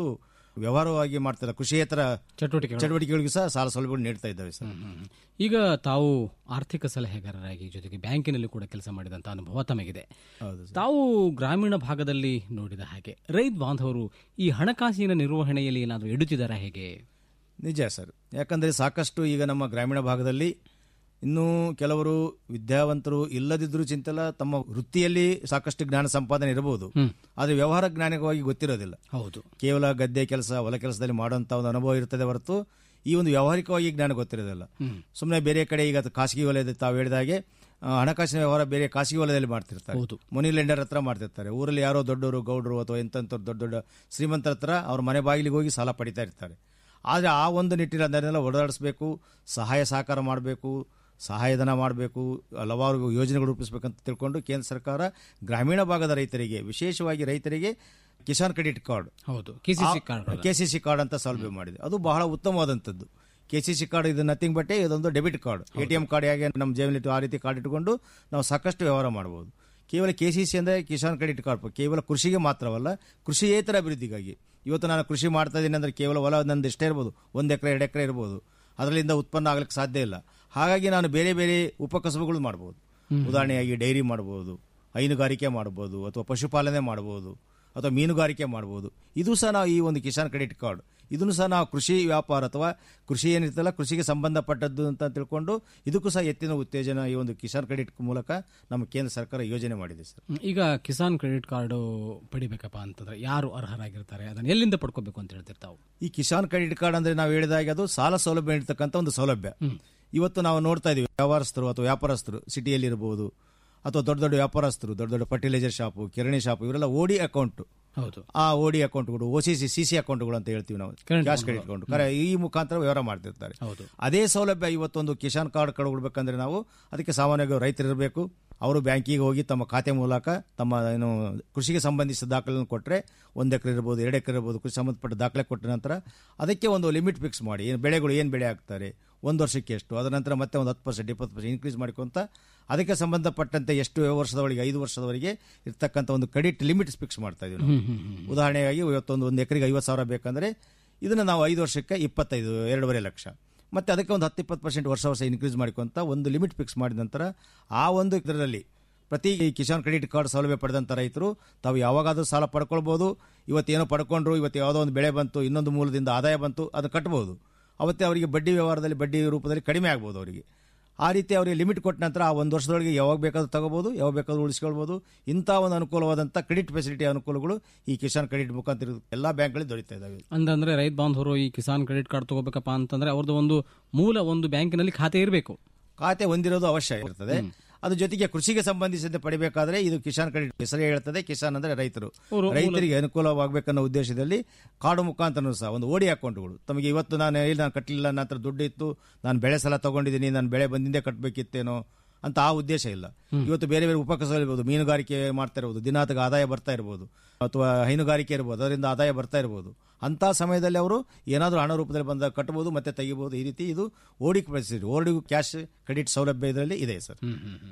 ವ್ಯವಹಾರವಾಗಿ ಮಾಡ್ತಾರೆ ಕೃಷಿಯೇತರ ಚಟುವಟಿಕೆಗಳು. ಚಟುವಟಿಕೆಗಳಿಗೂ ಸಹ ಸಾಲ ಸೌಲಭ್ಯಗಳು ನೀಡ್ತಾ ಇದ್ದಾವೆ ಸರ್ ಈಗ ತಾವು ಆರ್ಥಿಕ ಸಲಹೆಗಾರರಾಗಿ ಜೊತೆಗೆ ಬ್ಯಾಂಕಿನಲ್ಲಿ ಕೂಡ ಕೆಲಸ ಮಾಡಿದಂತ ಅನುಭವ ತಮಗಿದೆ ಹೌದು ತಾವು ಗ್ರಾಮೀಣ ಭಾಗದಲ್ಲಿ ನೋಡಿದ ಹಾಗೆ ರೈತ ಬಾಂಧವರು ಈ ಹಣಕಾಸಿನ ನಿರ್ವಹಣೆಯಲ್ಲಿ ಏನಾದರೂ ಎಡುತ್ತಿದ್ದಾರಾ ಹೇಗೆ ನಿಜ ಸರ್ ಯಾಕಂದರೆ ಸಾಕಷ್ಟು ಈಗ ನಮ್ಮ ಗ್ರಾಮೀಣ ಭಾಗದಲ್ಲಿ ಇನ್ನೂ ಕೆಲವರು ವಿದ್ಯಾವಂತರು ಇಲ್ಲದಿದ್ದರೂ ಚಿಂತಲ್ಲ ತಮ್ಮ ವೃತ್ತಿಯಲ್ಲಿ ಸಾಕಷ್ಟು ಜ್ಞಾನ ಸಂಪಾದನೆ ಇರಬಹುದು ಆದರೆ ವ್ಯವಹಾರ ಜ್ಞಾನವಾಗಿ ಗೊತ್ತಿರೋದಿಲ್ಲ ಹೌದು ಕೇವಲ ಗದ್ದೆ ಕೆಲಸ ಹೊಲ ಕೆಲಸದಲ್ಲಿ ಮಾಡುವಂಥ ಒಂದು ಅನುಭವ ಇರ್ತದೆ ಹೊರತು ಈ ಒಂದು ವ್ಯಾವಹಾರಿಕವಾಗಿ ಜ್ಞಾನ ಗೊತ್ತಿರೋದಿಲ್ಲ ಸುಮ್ಮನೆ ಬೇರೆ ಕಡೆ ಈಗ ಅದು ಖಾಸಗಿ ವಲಯದ ತಾವು ಹೇಳಿದಾಗೆ ಆ, ಹಣಕಾಸಿನ ವ್ಯವಹಾರ ಬೇರೆ ಖಾಸಗಿ ವಲಯದಲ್ಲಿ ಮಾಡ್ತಿರ್ತಾರೆ ಹೌದು. ಮನಿ ಲೆಂಡರ್ ಹತ್ರ ಮಾಡ್ತಿರ್ತಾರೆ ಊರಲ್ಲಿ ಯಾರೋ ದೊಡ್ಡವರು ಗೌಡರು ಅಥವಾ ಎಂತಂತವ್ರು ದೊಡ್ಡ ದೊಡ್ಡ ಶ್ರೀಮಂತರ ಹತ್ರ ಅವ್ರ ಮನೆ ಬಾಗಿಲಿಗೆ ಹೋಗಿ ಸಾಲ ಪಡಿತಾ ಇರ್ತಾರೆ ಆದರೆ ಆ ಒಂದು ನಿಟ್ಟಿನಲ್ಲಿ ಅದನ್ನೆಲ್ಲ ಓಡಾಡಿಸ್ಬೇಕು ಸಹಾಯ ಸಹಕಾರ ಮಾಡಬೇಕು ಸಹಾಯಧನ ಮಾಡಬೇಕು ಹಲವಾರು ಯೋಜನೆಗಳು ರೂಪಿಸಬೇಕಂತ ತಿಳ್ಕೊಂಡು ಕೇಂದ್ರ ಸರ್ಕಾರ ಗ್ರಾಮೀಣ ಭಾಗದ ರೈತರಿಗೆ ವಿಶೇಷವಾಗಿ ರೈತರಿಗೆ ಕಿಸಾನ್ ಕ್ರೆಡಿಟ್ ಕಾರ್ಡ್ ಹೌದು ಕೆಸಿಸಿ ಕಾರ್ಡ್ ಕೆಸಿಸಿ ಕಾರ್ಡ್ ಅಂತ ಸೌಲಭ್ಯ ಮಾಡಿದೆ ಅದು ಬಹಳ ಉತ್ತಮವಾದಂಥದ್ದು ಕೆಸಿಸಿ ಕಾರ್ಡ್ ಇದು ನಥಿಂಗ್ ಬಟ್ಟೆ ಇದೊಂದು debit card A T M card ಹೇಗೆ ನಮ್ಮ ಜೇಬಲ್ಲಿ ಆ ರೀತಿ ಕಾರ್ಡ್ ಇಟ್ಕೊಂಡು ನಾವು ಸಾಕಷ್ಟು ವ್ಯವಹಾರ ಮಾಡಬಹುದು ಕೇವಲ ಕೆಸಿಸಿ ಅಂದರೆ ಕಿಸಾನ್ ಕ್ರೆಡಿಟ್ ಕಾರ್ಡ್ ಕೇವಲ ಕೃಷಿಗೆ ಮಾತ್ರವಲ್ಲ ಕೃಷಿಯೇತರ ಅಭಿವೃದ್ಧಿಗಾಗಿ ಇವತ್ತು ನಾನು ಕೃಷಿ ಮಾಡ್ತಾ ಇದ್ದೀನಿ ಅಂದರೆ ಕೇವಲ ಹೊಲ ನಂದು ಎಷ್ಟೇ ಇರ್ಬೋದು ಒಂದು ಎಕರೆ ಎರಡು ಎಕರೆ ಇರ್ಬೋದು ಅದರಿಂದ ಉತ್ಪನ್ನ ಆಗ್ಲಿಕ್ಕೆ ಸಾಧ್ಯ ಇಲ್ಲ ಹಾಗಾಗಿ ನಾನು ಬೇರೆ ಬೇರೆ ಉಪಕಸಬುಗಳು ಮಾಡ್ಬೋದು ಉದಾಹರಣೆಯಾಗಿ ಡೈರಿ ಮಾಡ್ಬೋದು ಹೈನುಗಾರಿಕೆ ಮಾಡ್ಬೋದು ಅಥವಾ ಪಶುಪಾಲನೆ ಮಾಡ್ಬೋದು ಅಥವಾ ಮೀನುಗಾರಿಕೆ ಮಾಡ್ಬೋದು ಇದು ಸಹ ನಾವು ಈ ಒಂದು ಕಿಸಾನ್ ಕ್ರೆಡಿಟ್ ಕಾರ್ಡ್ ಇದನ್ನು ಸಹ ನಾವು ಕೃಷಿ ವ್ಯಾಪಾರ ಅಥವಾ ಕೃಷಿ ಏನಿರ್ತಲ್ಲ ಕೃಷಿಗೆ ಸಂಬಂಧಪಟ್ಟದ್ದು ಅಂತ ತಿಳ್ಕೊಂಡು ಇದಕ್ಕೂ ಸಹ ಎತ್ತಿನ ಉತ್ತೇಜನ ಈ ಒಂದು ಕಿಸಾನ್ ಕ್ರೆಡಿಟ್ ಮೂಲಕ ನಮ್ಮ ಕೇಂದ್ರ ಸರ್ಕಾರ ಯೋಜನೆ ಮಾಡಿದೆ ಸರ್ ಈಗ ಕಿಸಾನ್ ಕ್ರೆಡಿಟ್ ಕಾರ್ಡ್ ಪಡಿಬೇಕಪ್ಪ ಅಂತಂದ್ರೆ ಯಾರು ಅರ್ಹರಾಗಿರ್ತಾರೆ ಅದನ್ನ ಎಲ್ಲಿಂದ ಪಡ್ಕೋಬೇಕು ಅಂತ ಹೇಳ್ತೀರಿ ತಾವು ಈ ಕಿಸಾನ್ ಕ್ರೆಡಿಟ್ ಕಾರ್ಡ್ ಅಂದ್ರೆ ನಾವು ಹೇಳಿದಾಗೆ ಅದು ಸಾಲ ಸೌಲಭ್ಯ ನೀಡ್ತಕ್ಕಂಥ ಒಂದು ಸೌಲಭ್ಯ ಇವತ್ತು ನಾವು ನೋಡ್ತಾ ಇದೀವಿ ವ್ಯವಹಾರಸ್ಥರು ಅಥವಾ ವ್ಯಾಪಾರಸ್ಥರು ಸಿಟಿಯಲ್ಲಿ ಇರಬಹುದು ಅಥವಾ ದೊಡ್ಡ ದೊಡ್ಡ ವ್ಯಾಪಾರಸ್ಥರು ದೊಡ್ಡ ದೊಡ್ಡ ಫರ್ಟಿಲೈಸರ್ ಶಾಪು ಕಿರಣಿ ಶಾಪ್ ಇವರೆಲ್ಲ ಓಡಿ ಅಕೌಂಟ್ ಹೌದು ಆ ಓಡಿ ಅಕೌಂಟ್ಗಳು O C C C C ಅಕೌಂಟ್ಗಳು ಅಂತ ಹೇಳ್ತೀವಿ ನಾವು Current cash account. Credit account ಕರೆ ಈ ಮುಖಾಂತರ ವ್ಯವಹಾರ ಮಾಡ್ತಿರ್ತಾರೆ ಹೌದು. ಅದೇ ಸೌಲಭ್ಯ ಇವತ್ತೊಂದು ಕಿಸಾನ್ ಕಾರ್ಡ್ ಕೊಡ್ಬೇಕಂದ್ರೆ ನಾವು ಅದಕ್ಕೆ ಸಾಮಾನ್ಯವಾಗಿ ರೈತರು ಇರಬೇಕು ಅವರು ಬ್ಯಾಂಕಿಗೆ ಹೋಗಿ ತಮ್ಮ ಖಾತೆ ಮೂಲಕ ತಮ್ಮ ಏನು ಕೃಷಿಗೆ ಸಂಬಂಧಿಸಿದ ದಾಖಲೆಯನ್ನು ಕೊಟ್ಟರೆ ಒಂದು ಎಕರೆ ಇರ್ಬೋದು ಎರಡು ಎಕರೆ ಇರ್ಬೋದು ಕೃಷಿ ಸಂಬಂಧಪಟ್ಟ ದಾಖಲೆ ಕೊಟ್ಟ ನಂತರ ಅದಕ್ಕೆ ಒಂದು ಲಿಮಿಟ್ ಫಿಕ್ಸ್ ಮಾಡಿ ಏನು ಬೆಳೆಗಳು ಏನು ಬೆಳೆ ಆಗ್ತಾರೆ ಒಂದು ವರ್ಷಕ್ಕೆ ಎಷ್ಟು ಅದರ ನಂತರ ಮತ್ತೆ ಒಂದು ಹತ್ತು ಪರ್ಸೆಂಟ್ ಇಪ್ಪತ್ತು ಪರ್ಸೆಂಟ್ ಇನ್ಕ್ರೀಸ್ ಮಾಡ್ಕೊಂತ ಅದಕ್ಕೆ ಸಂಬಂಧಪಟ್ಟಂತೆ ಎಷ್ಟು ವರ್ಷದವರೆಗೆ ಐದು ವರ್ಷದವರೆಗೆ ಇರ್ತಕ್ಕಂಥ ಒಂದು ಕ್ರೆಡಿಟ್ ಲಿಮಿಟ್ ಫಿಕ್ಸ್ ಮಾಡ್ತಾ ಇದೀವಿ ನಾವು ಉದಾಹರಣೆಯಾಗಿ ಇವತ್ತೊಂದು ಒಂದು ಎಕರೆಗೆ ಐವತ್ತು ಸಾವಿರ ಬೇಕಂದ್ರೆ ಇದನ್ನು ನಾವು ಐದು ವರ್ಷಕ್ಕೆ ಇಪ್ಪತ್ತೈದು ಎರಡೂವರೆ ಲಕ್ಷ ಮತ್ತೆ ಅದಕ್ಕೆ ಒಂದು ಹತ್ತು ಇಪ್ಪತ್ತು ಪರ್ಸೆಂಟ್ ವರ್ಷ ವರ್ಷ ಇನ್ಕ್ರೀಸ್ ಮಾಡ್ಕೊಂತ ಒಂದು ಲಿಮಿಟ್ ಫಿಕ್ಸ್ ಮಾಡಿದ ನಂತರ ಆ ಒಂದು ಇದರಲ್ಲಿ ಪ್ರತಿ ಈ ಕಿಸಾನ್ ಕ್ರೆಡಿಟ್ ಕಾರ್ಡ್ ಸೌಲಭ್ಯ ಪಡೆದಂಥ ರೈತರು ತಾವು ಯಾವಾಗಾದರೂ ಸಾಲ ಪಡ್ಕೊಳ್ಬೋದು ಇವತ್ತೇನೋ ಪಡ್ಕೊಂಡ್ರು ಇವತ್ತು ಯಾವುದೋ ಒಂದು ಬೆಳೆ ಬಂತು ಇನ್ನೊಂದು ಮೂಲದಿಂದ ಆದಾಯ ಬಂತು ಅದು ಕಟ್ಬೋದು ಅವತ್ತೇ ಅವರಿಗೆ ಬಡ್ಡಿ ವ್ಯವಹಾರದಲ್ಲಿ ಬಡ್ಡಿ ರೂಪದಲ್ಲಿ ಕಡಿಮೆ ಆಗ್ಬೋದು ಅವರಿಗೆ ಆ ರೀತಿ ಅವರಿಗೆ ಲಿಮಿಟ್ ಕೊಟ್ಟ ನಂತರ ಆ ಒಂದು ವರ್ಷದೊಳಗೆ ಯಾವಾಗ ಬೇಕಾದ್ರೂ ತಗೋಬಹುದು ಯಾವಾಗ ಬೇಕಾದ್ರೂ ಉಳಿಸ್ಕೊಳ್ಬೋದು ಇಂಥ ಒಂದು ಅನುಕೂಲವಾದಂಥ ಕ್ರೆಡಿಟ್ ಫೆಸಿಲಿಟಿ ಅನುಕೂಲಗಳು ಈ ಕಿಸಾನ್ ಕ್ರೆಡಿಟ್ ಮುಖಾಂತರ ಎಲ್ಲ ಬ್ಯಾಂಕ್ಗಳಲ್ಲಿ ದೊರೀತಾ ಇದ್ದಾವೆ ಅಂತಂದ್ರೆ ರೈತ ಬಾಂಧವರು ಈ ಕಿಸಾನ್ ಕ್ರೆಡಿಟ್ ಕಾರ್ಡ್ ತಗೋಬೇಕಪ್ಪ ಅಂತಂದ್ರೆ ಅವ್ರದ್ದು ಒಂದು ಮೂಲ ಒಂದು ಬ್ಯಾಂಕಿನಲ್ಲಿ ಖಾತೆ ಇರಬೇಕು ಖಾತೆ ಹೊಂದಿರೋದು ಅವಶ್ಯ ಇರ್ತದೆ ಅದ್ರ ಜೊತೆಗೆ ಕೃಷಿಗೆ ಸಂಬಂಧಿಸಿದಂತೆ ಪಡಿಬೇಕಾದ್ರೆ ಇದು ಕಿಸಾನ್ ಕ್ರೆಡಿಟ್ ಹೆಸರೇ ಹೇಳ್ತದೆ ಕಿಸಾನ್ ಅಂದ್ರೆ ರೈತರು ಅವ್ರು ಮೂಲ- ರೈತರಿಗೆ ಅನುಕೂಲವಾಗಬೇಕನ್ನೋ ಉದ್ದೇಶದಲ್ಲಿ ಕಾರ್ಡು ಮುಖಾಂತರ ಸಹ ಒಂದು ಓಡಿ ಅಕೌಂಟ್ಗಳು ತಮಗೆ ಇವತ್ತು ನಾನು ಇಲ್ಲಿ ನಾನು ಕಟ್ಟಲಿಲ್ಲ ನನ್ನ ಹತ್ರ ದುಡ್ಡು ಇತ್ತು ನಾನು ಬೆಳೆ ಸಾಲ ತಗೊಂಡಿದ್ದೀನಿ ನಾನು ಬೆಳೆ ಬಂದಿಂದೇ ಕಟ್ಟಬೇಕಿತ್ತೇನೋ ಅಂತ ಆ ಉದ್ದೇಶ ಇಲ್ಲ ಇವತ್ತು ಬೇರೆ ಬೇರೆ ಉಪಕಸ ಇರ್ಬೋದು ಮೀನುಗಾರಿಕೆ ಮಾಡ್ತಾ ಇರ್ಬೋದು ದಿನಾತಗ ಆದಾಯ ಬರ್ತಾ ಇರ್ಬೋದು ಅಥವಾ ಹೈನುಗಾರಿಕೆ ಇರ್ಬೋದು ಅದರಿಂದ ಆದಾಯ ಬರ್ತಾ ಇರ್ಬೋದು ಅಂತ ಸಮಯದಲ್ಲಿ ಅವರು ಏನಾದರೂ ಹಣ ರೂಪದಲ್ಲಿ ಬಂದಾಗ ಕಟ್ಟಬಹುದು ಮತ್ತೆ ತೆಗಿಬಹುದು ಈ ರೀತಿ ಇದು ಓಡಿ ಫೆಸಿಲಿಟಿ ಓಡಿ ಕ್ಯಾಶ್ ಕ್ರೆಡಿಟ್ ಸೌಲಭ್ಯ ಇದರಲ್ಲಿ ಇದೆ ಸರ್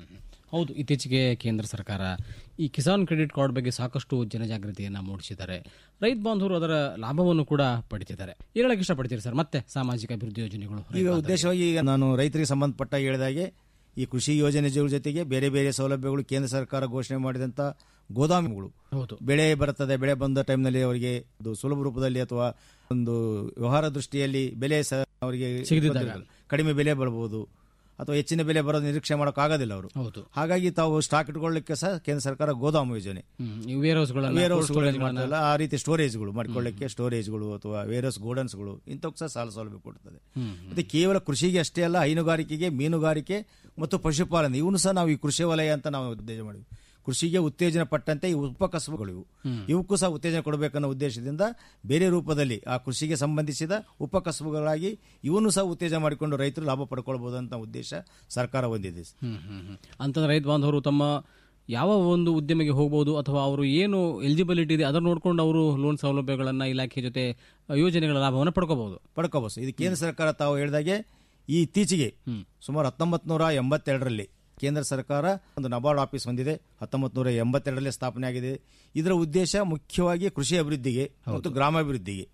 ಹೌದು ಇತ್ತೀಚೆಗೆ ಕೇಂದ್ರ ಸರ್ಕಾರ ಈ ಕಿಸಾನ್ ಕ್ರೆಡಿಟ್ ಕಾರ್ಡ್ ಬಗ್ಗೆ ಸಾಕಷ್ಟು ಜನಜಾಗೃತಿಯನ್ನ ಮೂಡಿಸಿದ್ದಾರೆ ರೈತ ಬಾಂಧವರು ಅದರ ಲಾಭವನ್ನು ಕೂಡ ಪಡಿತಿದ್ದಾರೆ ಏನ್ ಹೇಳಕ್ ಇಷ್ಟಪಡ್ತೀರಿ ಸರ್ ಮತ್ತೆ ಸಾಮಾಜಿಕ ಅಭಿವೃದ್ಧಿ ಯೋಜನೆಗಳು ರೈತ ಈಗ ಬಾಂಧವರಿಗೆ? ಉದ್ದೇಶವಾಗಿ ಈಗ ನಾನು ರೈತರಿಗೆ ಸಂಬಂಧಪಟ್ಟ ಹೇಳಿದಾಗೆ ಈ ಕೃಷಿ ಯೋಜನೆಗಳ ಜೊತೆಗೆ ಬೇರೆ ಬೇರೆ ಸೌಲಭ್ಯಗಳು ಕೇಂದ್ರ ಸರ್ಕಾರ ಘೋಷಣೆ ಮಾಡಿದಂಥ ಗೋದಾಮುಗಳು ಹೌದು ಬೆಳೆ ಬರ್ತದೆ ಬೆಳೆ ಬಂದ ಟೈಮ್ನಲ್ಲಿ ಅವರಿಗೆ ಅದು ಸುಲಭ ರೂಪದಲ್ಲಿ ಅಥವಾ ಒಂದು ವ್ಯವಹಾರ ದೃಷ್ಟಿಯಲ್ಲಿ ಬೆಲೆ ಸಹ ಅವರಿಗೆ ಸಿಗದಿದ್ದಾಗ. ಕಡಿಮೆ ಬೆಲೆ ಬರಬಹುದು ಅಥವಾ ಹೆಚ್ಚಿನ ಬೆಲೆ ಬರೋದು ನಿರೀಕ್ಷೆ ಮಾಡೋಕ್ಕಾಗೋದಿಲ್ಲ ಅವರು ಹೌದು ಹಾಗಾಗಿ ತಾವು ಸ್ಟಾಕ್ ಇಟ್ಕೊಳ್ಳಿಕ್ಕೆ ಸಹ ಕೇಂದ್ರ ಸರ್ಕಾರ ಗೋದಾಮು ಯೋಜನೆ ಹ್ಮ್. ಈ ವೇರ್ ಹೌಸ್ಗಳನ್ನ, ವೇರ್ cold ಹೌಸ್ಗಳು storage ಗಳನ್ನ- ಮಾಡ್ತಾರಲ್ಲ, ಆ ರೀತಿ ಸ್ಟೋರೇಜ್ಗಳು ಮಾಡ್ಕೊಳ್ಳಿಕ್ಕೆ ಸ್ಟೋರೇಜ್ಗಳು ಅಥವಾ ವೇರಸ್ ಗೋಡನ್ಸ್ಗಳು ಇಂಥಕ್ಕೆ ಸಹ ಸಾಲ ಸೌಲಭ್ಯ ಕೊಡ್ತದೆ ಹ್ಮ್. ಮತ್ತೆ ಕೇವಲ ಕೃಷಿಗೆ ಅಷ್ಟೇ ಅಲ್ಲ ಹೈನುಗಾರಿಕೆಗೆ ಮೀನುಗಾರಿಕೆ ಮತ್ತು ಪಶುಪಾಲನೆ ಇವನು ಸಹ ನಾವು ಈ ಕೃಷಿ ವಲಯ ಅಂತ ನಾವು ಉದ್ದೇಶ ಮಾಡಿದ್ವಿ ಕೃಷಿಗೆ ಉತ್ತೇಜನ ಪಟ್ಟಂತೆ ಈ ಉಪಕಸಬುಗಳು ಇವು ಇವಕ್ಕೂ ಸಹ ಉತ್ತೇಜನ ಕೊಡಬೇಕನ್ನೋ ಉದ್ದೇಶದಿಂದ ಬೇರೆ ರೂಪದಲ್ಲಿ ಆ ಕೃಷಿಗೆ ಸಂಬಂಧಿಸಿದ ಉಪಕಸಬುಗಳಾಗಿ ಇವನು ಸಹ ಉತ್ತೇಜನ ಮಾಡಿಕೊಂಡು ರೈತರು ಲಾಭ ಪಡ್ಕೊಳ್ಬಹುದು ಅಂತ ಉದ್ದೇಶ ಸರ್ಕಾರ ಹೊಂದಿದೆ ಹ್ಮ್, ಹ್ಮ್, ಹ್ಮ್. ಅಂತಂದ್ರೆ ರೈತ ಬಾಂಧವರು ತಮ್ಮ ಯಾವ ಒಂದು ಉದ್ಯಮಿಗೆ ಹೋಗಬಹುದು ಅಥವಾ ಅವರು ಏನು ಎಲಿಜಿಬಿಲಿಟಿ ಇದೆ ಅದನ್ನು ನೋಡ್ಕೊಂಡು ಅವರು ಲೋನ್ ಸೌಲಭ್ಯಗಳನ್ನ ಇಲಾಖೆ ಜೊತೆ ಯೋಜನೆಗಳ ಲಾಭವನ್ನು ಪಡ್ಕೋಬಹುದು ಪಡ್ಕೋಬಹುದು ಇದು ಕೇಂದ್ರ ಸರ್ಕಾರ ತಾವು ಹೇಳಿದಾಗೆ ಈ ಇತ್ತೀಚೆಗೆ ಸುಮಾರು ಹತ್ತೊಂಬತ್ ನೂರ ಎಂಬತ್ತೆರಡರಲ್ಲಿ ಕೇಂದ್ರ ಸರ್ಕಾರ ಒಂದು ನಬಾರ್ಡ್ ಆಫೀಸ್ ಹೊಂದಿದೆ ಹತ್ತೊಂಬತ್ ನೂರ ಎಂಬತ್ತೆರಡರಲ್ಲಿ ಸ್ಥಾಪನೆ ಆಗಿದೆ ಇದರ ಉದ್ದೇಶ ಮುಖ್ಯವಾಗಿ ಕೃಷಿ ಅಭಿವೃದ್ಧಿಗೆ ಮತ್ತು ಗ್ರಾಮಾಭಿವೃದ್ಧಿಗೆ